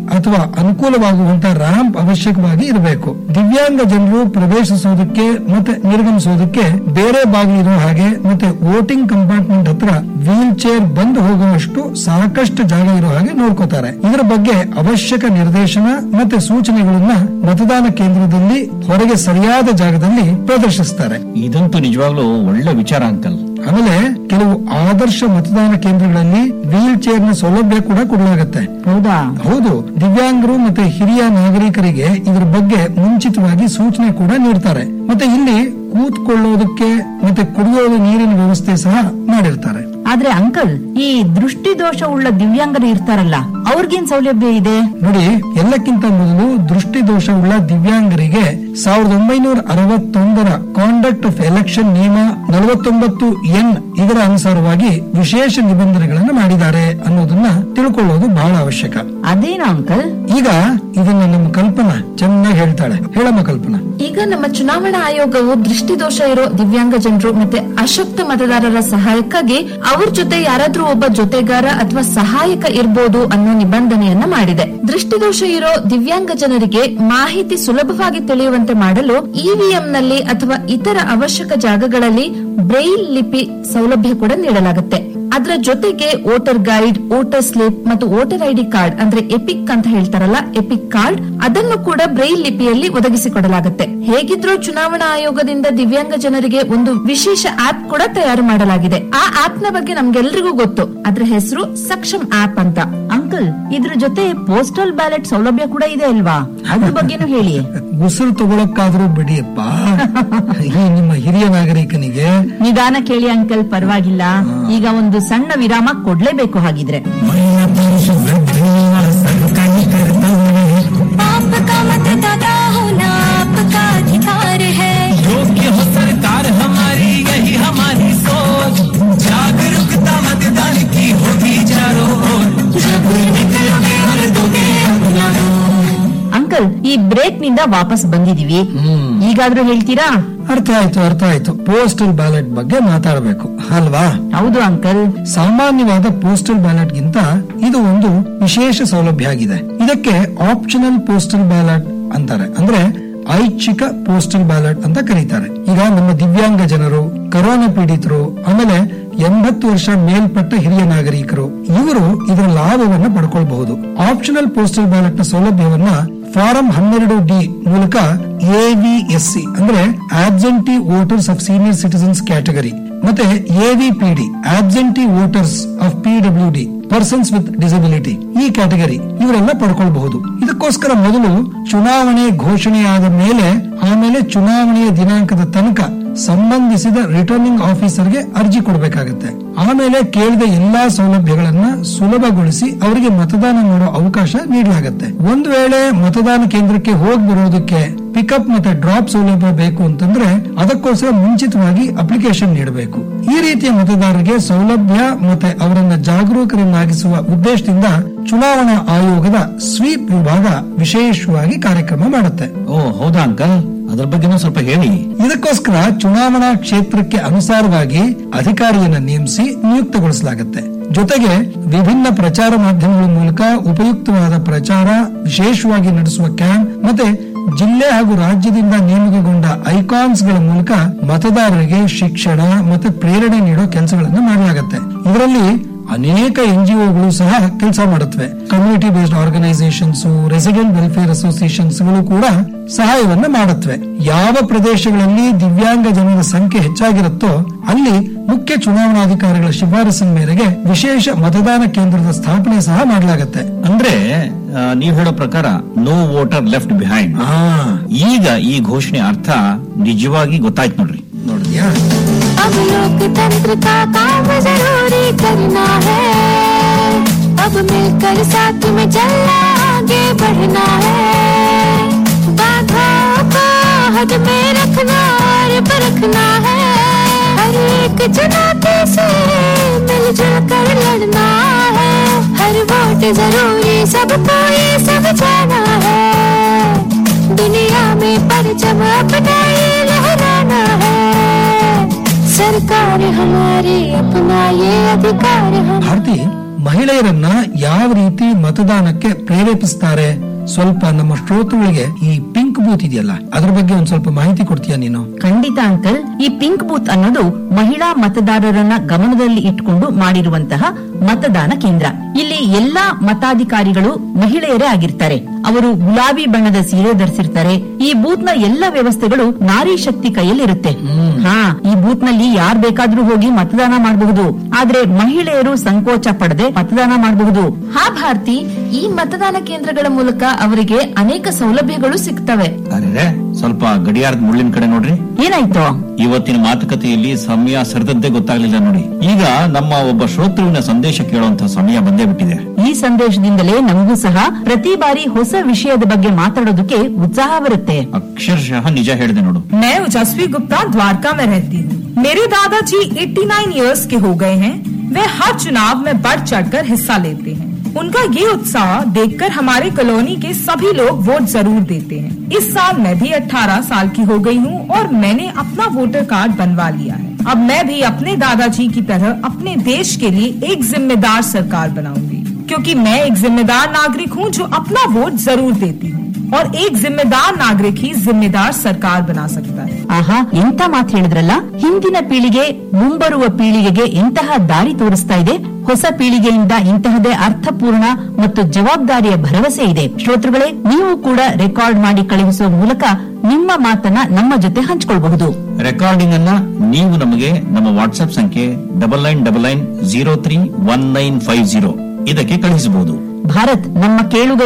ಅಥವಾ ಅನುಕೂಲವಾಗುವಂತ ರ್ಯಾಂಪ್ ಅವಶ್ಯಕವಾಗಿ ಇರಬೇಕು ದಿವ್ಯಾಂಗ ಜನರು ಪ್ರವೇಶಿಸೋದಕ್ಕೆ ಮತ್ತೆ ನಿರ್ಗಮಿಸೋದಕ್ಕೆ ಬೇರೆ ಬಾಗಿಲು ಇರೋ ಹಾಗೆ ಮತ್ತೆ ವೋಟಿಂಗ್ ಕಂಪಾರ್ಟ್ಮೆಂಟ್ ಹತ್ರ ವೀಲ್ ಚೇರ್ ಬಂದು ಹೋಗುವಷ್ಟು ಸಾಕಷ್ಟು ಜಾಗ ಇರೋ ಹಾಗೆ ನೋಡ್ಕೋತಾರೆ ಇದರ ಬಗ್ಗೆ ಅವಶ್ಯಕ ನಿರ್ದೇಶನ ಮತ್ತೆ ಸೂಚನೆಗಳನ್ನ ಮತದಾನ ಕೇಂದ್ರದಲ್ಲಿ ಹೊರಗೆ ಸರಿಯಾದ ಜಾಗದಲ್ಲಿ ಪ್ರದರ್ಶಿಸ್ತಾರೆ ಇದಂತೂ ನಿಜವಾಗ್ಲೂ ಒಳ್ಳೆ ವಿಚಾರ ಅಂಕಲ್ ಆಮೇಲೆ ಕೆಲವು ಆದರ್ಶ ಮತದಾನ ಕೇಂದ್ರಗಳಲ್ಲಿ ವೀಲ್ ಚೇರ್ ನ ಸೌಲಭ್ಯ ಕೂಡ ಕೊಡಲಾಗುತ್ತೆ ಹೌದಾ ಹೌದು ದಿವ್ಯಾಂಗರು ಮತ್ತೆ ಹಿರಿಯ ನಾಗರಿಕರಿಗೆ ಇದ್ರ ಬಗ್ಗೆ ಮುಂಚಿತವಾಗಿ ಸೂಚನೆ ಕೂಡ ನೀಡ್ತಾರೆ ಮತ್ತೆ ಇಲ್ಲಿ ಕೂತ್ಕೊಳ್ಳೋದಕ್ಕೆ ಮತ್ತೆ ಕುಡಿಯೋದು ನೀರಿನ ವ್ಯವಸ್ಥೆ ಸಹ ಮಾಡಿರ್ತಾರೆ ಆದ್ರೆ ಅಂಕಲ್ ಈ ದೃಷ್ಟಿ ದೋಷ ಉಳ್ಳ ದಿವ್ಯಾಂಗರು ಇರ್ತಾರಲ್ಲ ಅವ್ರಿಗೇನ್ ಸೌಲಭ್ಯ ಇದೆ ನೋಡಿ ಎಲ್ಲಕ್ಕಿಂತ ಮೊದಲು ದೃಷ್ಟಿ ದೋಷವುಳ್ಳ ದಿವ್ಯಾಂಗರಿಗೆ ಸಾವಿರದ ಒಂಬೈನೂರ ಅರವತ್ತೊಂದರ ಕಾಂಡಕ್ಟ್ ಆಫ್ ಎಲೆಕ್ಷನ್ ನಿಯಮ ನಲವತ್ತೊಂಬತ್ತು ಎನ್ ಇದರ ಅನುಸಾರವಾಗಿ ವಿಶೇಷ ನಿಬಂಧನೆಗಳನ್ನು ಮಾಡಿದ್ದಾರೆ ಅನ್ನೋದನ್ನ ತಿಳ್ಕೊಳ್ಳೋದು ಬಹಳ ಅವಶ್ಯಕ ಅದೇನ ಅಂಕಲ್ ಈಗ ಇದನ್ನ ನಮ್ಮ ಕಲ್ಪನಾ ಚೆನ್ನಾಗಿ ಹೇಳ್ತಾಳೆ ಹೇಳಮ್ಮ ಕಲ್ಪನಾ ಈಗ ನಮ್ಮ ಚುನಾವಣಾ ಆಯೋಗವು ದೃಷ್ಟಿದೋಷ ಇರೋ ದಿವ್ಯಾಂಗ ಜನರು ಮತ್ತೆ ಅಶಕ್ತ ಮತದಾರರ ಸಹಾಯಕ್ಕಾಗಿ ಅವ್ರ ಜೊತೆ ಯಾರಾದ್ರೂ ಒಬ್ಬ ಜೊತೆಗಾರ ಅಥವಾ ಸಹಾಯಕ ಇರ್ಬೋದು ಅನ್ನೋ ನಿಬಂಧನೆಯನ್ನ ಮಾಡಿದೆ ದೃಷ್ಟಿದೋಷ ಇರೋ ದಿವ್ಯಾಂಗ ಜನರಿಗೆ ಮಾಹಿತಿ ಸುಲಭವಾಗಿ ತಿಳಿಯುವಂತೆ ಮಾಡಲು ಇವಿಎಂ ನಲ್ಲಿ ಅಥವಾ ಇತರ ಅವಶ್ಯಕ ಜಾಗಗಳಲ್ಲಿ ಬ್ರೈಲ್ ಲಿಪಿ ಸೌಲಭ್ಯ ಕೂಡ ನೀಡಲಾಗುತ್ತೆ ಅದರ ಜೊತೆಗೆ ವೋಟರ್ ಗೈಡ್ ವೋಟರ್ ಸ್ಲಿಪ್ ಮತ್ತು ವೋಟರ್ ಐಡಿ ಕಾರ್ಡ್ ಅಂದ್ರೆ ಎಪಿಕ್ ಅಂತ ಹೇಳ್ತಾರಲ್ಲ ಎಪಿಕ್ ಕಾರ್ಡ್ ಅದನ್ನು ಕೂಡ ಬ್ರೈಲ್ ಲಿಪಿಯಲ್ಲಿ ಒದಗಿಸಿಕೊಡಲಾಗುತ್ತೆ ಹೇಗಿದ್ರೂ ಚುನಾವಣಾ ಆಯೋಗದಿಂದ ದಿವ್ಯಾಂಗ ಜನರಿಗೆ ಒಂದು ವಿಶೇಷ ಆಪ್ ಕೂಡ ತಯಾರು ಮಾಡಲಾಗಿದೆ ಆ ಆಪ್ ನ ಬಗ್ಗೆ ನಮ್ಗೆಲ್ರಿಗೂ ಗೊತ್ತು ಅದ್ರ ಹೆಸರು ಸಕ್ಷಮ್ ಆಪ್ ಅಂತ ಅಂಕಲ್ ಇದ್ರ ಜೊತೆ ಪೋಸ್ಟಲ್ ಬ್ಯಾಲೆಟ್ ಸೌಲಭ್ಯ ಕೂಡ ಇದೆ ಅಲ್ವಾ ಅದ್ರ ಬಗ್ಗೆನೂ ಹೇಳಿ ಉಸಿರು ತಗೊಳಕ್ಕಾದ್ರೂ ಬಿಡಿಯಪ್ಪ ಈ ನಿಮ್ಮ ಹಿರಿಯ ನಾಗರಿಕನಿಗೆ ನಿಧಾನ ಕೇಳಿ ಅಂಕಲ್ ಪರವಾಗಿಲ್ಲ ಈಗ ಒಂದು ಸಣ್ಣ ವಿರಾಮ ಕೊಡ್ಲೇಬೇಕು ಹಾಗಿದ್ರೆ आपका मतदाता होना आपका अधिकार है योग्य हो सरकार हमारी यही हमारी सोच जागरूकता मतदान की होगी चारों ओर जब निकलोगे और दोगे अपना ಅಂಕಲ್ ಈ ಬ್ರೇಕ್ ನಿಂದ ವಾಪಸ್ ಬಂದಿದೀವಿ ಈಗಾದ್ರೂ ಹೇಳ್ತೀರಾ ಅರ್ಥ ಆಯ್ತು ಅರ್ಥ ಆಯ್ತು ಪೋಸ್ಟಲ್ ಬ್ಯಾಲೆಟ್ ಬಗ್ಗೆ ಮಾತಾಡಬೇಕು ಅಲ್ವಾ ಹೌದು ಅಂಕಲ್ ಸಾಮಾನ್ಯವಾದ ಪೋಸ್ಟಲ್ ಬ್ಯಾಲೆಟ್ ಗಿಂತ ಇದು ಒಂದು ವಿಶೇಷ ಸೌಲಭ್ಯ ಆಗಿದೆ ಇದಕ್ಕೆ ಆಪ್ಷನಲ್ ಪೋಸ್ಟಲ್ ಬ್ಯಾಲೆಟ್ ಅಂತಾರೆ ಅಂದ್ರೆ ಐಚ್ಛಿಕ ಪೋಸ್ಟಲ್ ಬ್ಯಾಲೆಟ್ ಅಂತ ಕರೀತಾರೆ ಈಗ ನಮ್ಮ ದಿವ್ಯಾಂಗ ಜನರು ಕರೋನಾ ಪೀಡಿತರು ಆಮೇಲೆ ಎಂಬತ್ತು ವರ್ಷ ಮೇಲ್ಪಟ್ಟ ಹಿರಿಯ ನಾಗರಿಕರು ಇವರು ಇದರ ಲಾಭವನ್ನ ಪಡ್ಕೊಳ್ಬಹುದು ಆಪ್ಷನಲ್ ಪೋಸ್ಟಲ್ ಬ್ಯಾಲೆಟ್ ನ ಸೌಲಭ್ಯವನ್ನ ಫಾರಂ ಹನ್ನೆರಡು ಡಿ ಮೂಲಕ ಎವಿಎಸ್ಸಿ ಅಂದ್ರೆ absentee voters of senior citizens category ಮತ್ತೆ AVPD absentee voters of PW D persons with disability ಈ ಕ್ಯಾಟಗರಿ ಇವರೆಲ್ಲ ಪಡ್ಕೊಳ್ಬಹುದು ಇದಕ್ಕೋಸ್ಕರ ಮೊದಲು ಚುನಾವಣೆ ಘೋಷಣೆಯಾದ ಮೇಲೆ ಆಮೇಲೆ ಚುನಾವಣೆಯ ದಿನಾಂಕದ ತನಕ ಸಂಬಂಧಿಸಿದ ರಿಟರ್ನಿಂಗ್ ಆಫೀಸರ್ಗೆ ಅರ್ಜಿ ಕೊಡಬೇಕಾಗುತ್ತೆ ಆಮೇಲೆ ಕೇಳಿದ ಎಲ್ಲಾ ಸೌಲಭ್ಯಗಳನ್ನ ಸುಲಭಗೊಳಿಸಿ ಅವರಿಗೆ ಮತದಾನ ಮಾಡೋ ಅವಕಾಶ ನೀಡಲಾಗುತ್ತೆ ಒಂದು ವೇಳೆ ಮತದಾನ ಕೇಂದ್ರಕ್ಕೆ ಹೋಗಿ ಬರೋದಕ್ಕೆ ಪಿಕಪ್ ಮತ್ತೆ ಡ್ರಾಪ್ ಸೌಲಭ್ಯ ಬೇಕು ಅಂತಂದ್ರೆ ಅದಕ್ಕೋಸ್ಕರ ಮುಂಚಿತವಾಗಿ ಅಪ್ಲಿಕೇಶನ್ ನೀಡಬೇಕು ಈ ರೀತಿಯ ಮತದಾರರಿಗೆ ಸೌಲಭ್ಯ ಮತ್ತೆ ಅವರನ್ನ ಜಾಗರೂಕರನ್ನಾಗಿಸುವ ಉದ್ದೇಶದಿಂದ ಚುನಾವಣಾ ಆಯೋಗದ ಸ್ವೀಪ್ ವಿಭಾಗ ವಿಶೇಷವಾಗಿ ಕಾರ್ಯಕ್ರಮ ಮಾಡುತ್ತೆ ಓ ಹೌದಾ ಅಂಕಲ್ ಅದ್ರ ಬಗ್ಗೆನೂ ಸ್ವಲ್ಪ ಹೇಳಿ ಇದಕ್ಕೋಸ್ಕರ ಚುನಾವಣಾ ಕ್ಷೇತ್ರಕ್ಕೆ ಅನುಸಾರವಾಗಿ ಅಧಿಕಾರಿಯನ್ನ ನೇಮಿಸಿ ನಿಯುಕ್ತಗೊಳಿಸಲಾಗುತ್ತೆ ಜೊತೆಗೆ ವಿಭಿನ್ನ ಪ್ರಚಾರ ಮಾಧ್ಯಮಗಳ ಮೂಲಕ ಉಪಯುಕ್ತವಾದ ಪ್ರಚಾರ ವಿಶೇಷವಾಗಿ ನಡೆಸುವ ಕ್ಯಾಂಪ್ ಮತ್ತೆ ಜಿಲ್ಲೆ ಹಾಗೂ ರಾಜ್ಯದಿಂದ ನೇಮಕಗೊಂಡ ಐಕಾನ್ಸ್ ಗಳ ಮೂಲಕ ಮತದಾರರಿಗೆ ಶಿಕ್ಷಣ ಮತ್ತೆ ಪ್ರೇರಣೆ ನೀಡೋ ಕೆಲಸಗಳನ್ನು ಮಾಡಲಾಗುತ್ತೆ ಇದರಲ್ಲಿ ಅನೇಕ ಎನ್ಜಿಒಗಳು ಸಹ ಕೆಲಸ ಮಾಡುತ್ತವೆ community based organisations resident welfare associations ಗಳು ಕೂಡ ಸಹಾಯವನ್ನ ಮಾಡುತ್ತವೆ ಯಾವ ಪ್ರದೇಶಗಳಲ್ಲಿ ದಿವ್ಯಾಂಗ ಜನರ ಸಂಖ್ಯೆ ಹೆಚ್ಚಾಗಿರುತ್ತೋ ಅಲ್ಲಿ ಮುಖ್ಯ ಚುನಾವಣಾಧಿಕಾರಿಗಳ ಶಿಫಾರಸಿನ ಮೇರೆಗೆ ವಿಶೇಷ ಮತದಾನ ಕೇಂದ್ರದ ಸ್ಥಾಪನೆ ಸಹ ಮಾಡಲಾಗುತ್ತೆ ಅಂದ್ರೆ ಆ, ನೀವ್ ಹೇಳೋ ಪ್ರಕಾರ ನೋ ವೋಟರ್ ಲೆಫ್ಟ್ ಬಿಹೈಂಡ್ ಈಗ ಈ ಘೋಷಣೆ ಅರ್ಥ ನಿಜವಾಗಿ ಗೊತ್ತಾಯ್ತು ನೋಡ್ರಿ ನೋಡಿದ್ಯಾ अब लोकतंत्र का काम जरूरी करना है अब मिलकर साथ में चलना आगे बढ़ना है बाधाओं को हद में रखना और परखना है हर एक चुनौती से मिलजुल कर लड़ना है हर वोट जरूरी सबको ये समझाना है दुनिया में परचम अपना ये लहराना है सरकार हमारी अपना ये अधिकार हम ಭಾರತಿ ಮಹಿಳೆಯರನ್ನ ಯಾವ ರೀತಿ ಮತದಾನಕ್ಕೆ ಪ್ರೇರೇಪಿಸ್ತಾರೆ ಸ್ವಲ್ಪ ನಮ್ಮ ಶ್ರೋತೃಗಳಿಗೆ ಈ ಪಿಂಕ್ ಬೂತ್ ಇದೆಯಲ್ಲ ಅದ್ರ ಬಗ್ಗೆ ಒಂದ್ ಸ್ವಲ್ಪ ಮಾಹಿತಿ ಕೊಡ್ತೀಯಾ ನೀನು ಖಂಡಿತ ಅಂಕಲ್ ಈ ಪಿಂಕ್ ಬೂತ್ ಅನ್ನೋದು ಮಹಿಳಾ ಮತದಾರರನ್ನ ಗಮನದಲ್ಲಿ ಇಟ್ಕೊಂಡು ಮಾಡಿರುವಂತಹ ಮತದಾನ ಕೇಂದ್ರ ಇಲ್ಲಿ ಎಲ್ಲಾ ಮತಾಧಿಕಾರಿಗಳು ಮಹಿಳೆಯರೇ ಆಗಿರ್ತಾರೆ ಅವರು ಗುಲಾಬಿ ಬಣ್ಣದ ಸೀರೆ ಧರಿಸಿರ್ತಾರೆ ಈ ಬೂತ್ ನ ಎಲ್ಲ ವ್ಯವಸ್ಥೆಗಳು ನಾರಿ ಶಕ್ತಿ ಕೈಯಲ್ಲಿರುತ್ತೆ ಹಾ ಈ ಬೂತ್ ನಲ್ಲಿ ಯಾರ್ ಬೇಕಾದ್ರೂ ಹೋಗಿ ಮತದಾನ ಮಾಡಬಹುದು ಆದ್ರೆ ಮಹಿಳೆಯರು ಸಂಕೋಚ ಪಡದೆ ಮತದಾನ ಮಾಡಬಹುದು ಹಾ ಭಾರತಿ ಈ ಮತದಾನ ಕೇಂದ್ರಗಳ ಮೂಲಕ ಅವರಿಗೆ ಅನೇಕ ಸೌಲಭ್ಯಗಳು ಸಿಗ್ತವೆ ಅರೆ ಸ್ವಲ್ಪ ಗಡಿಯಾರದ ಮುಳ್ಳಿನ ಕಡೆ ನೋಡ್ರಿ ಏನಾಯ್ತು ಇವತ್ತಿನ ಮಾತುಕತೆಯಲ್ಲಿ ಸಮಯ ಸರಿದದ್ದೇ ಗೊತ್ತಾಗ್ಲಿಲ್ಲ ನೋಡಿ ಈಗ ನಮ್ಮ ಒಬ್ಬ ಶ್ರೋತೃವಿನ ಸಂದೇಶ ಕೇಳುವಂತ ಸಮಯ ಬಂದೇ ಬಿಟ್ಟಿದೆ ಈ ಸಂದೇಶದಿಂದಲೇ ನಮಗೂ ಸಹ ಪ್ರತಿ ಬಾರಿ ಹೊಸ ವಿಷಯದ ಬಗ್ಗೆ ಮಾತಾಡೋದಕ್ಕೆ ಉತ್ಸಾಹ ಬರುತ್ತೆ ಅಕ್ಷರಶಃ ನಿಜ ಹೇಳಿದೆ ನೋಡು मैं ओजस्वी गुप्ता द्वारका में रहती हूँ मेरे दादाजी 89 इयर्स के हो गए हैं वे हर चुनाव में बढ़ चढ़कर हिस्सा लेते हैं उनका ये उत्साह देखकर हमारे कॉलोनी के सभी लोग वोट जरूर देते हैं इस साल मैं भी 18 साल की हो गई हूँ और मैंने अपना वोटर कार्ड बनवा लिया है अब मैं भी अपने दादाजी की तरह अपने देश के लिए एक जिम्मेदार सरकार बनाऊंगी क्योंकि मैं एक जिम्मेदार नागरिक हूँ जो अपना वोट जरूर देती हूँ और एक जिम्मेदार नागरिक ही जिम्मेदार सरकार बना सकता है ಆಹಾ ಎಂತ ಮಾತು ಹೇಳಿದ್ರಲ್ಲ ಹಿಂದಿನ ಪೀಳಿಗೆ ಮುಂಬರುವ ಪೀಳಿಗೆಗೆ ಎಂತಹ ದಾರಿ ತೋರಿಸ್ತಾ ಇದೆ ಹೊಸ ಪೀಳಿಗೆಯಿಂದ ಇಂತಹದೇ ಅರ್ಥಪೂರ್ಣ ಮತ್ತು ಜವಾಬ್ದಾರಿಯ ಭರವಸೆ ಇದೆ ಶ್ರೋತೃಗಳೇ ನೀವು ಕೂಡ ರೆಕಾರ್ಡ್ ಮಾಡಿ ಕಳುಹಿಸುವ ಮೂಲಕ ನಿಮ್ಮ ಮಾತನ್ನ ನಮ್ಮ ಜೊತೆ ಹಂಚಿಕೊಳ್ಳಬಹುದು ರೆಕಾರ್ಡಿಂಗ್ ಅನ್ನ ನೀವು ನಮಗೆ ನಮ್ಮ ವಾಟ್ಸ್ಆಪ್ ಸಂಖ್ಯೆ double nine double nine zero three one nine five zero ಇದಕ್ಕೆ ಕಳುಹಿಸಬಹುದು ಭಾರತ್ ನಮ್ಮ ಕೇಳುಗ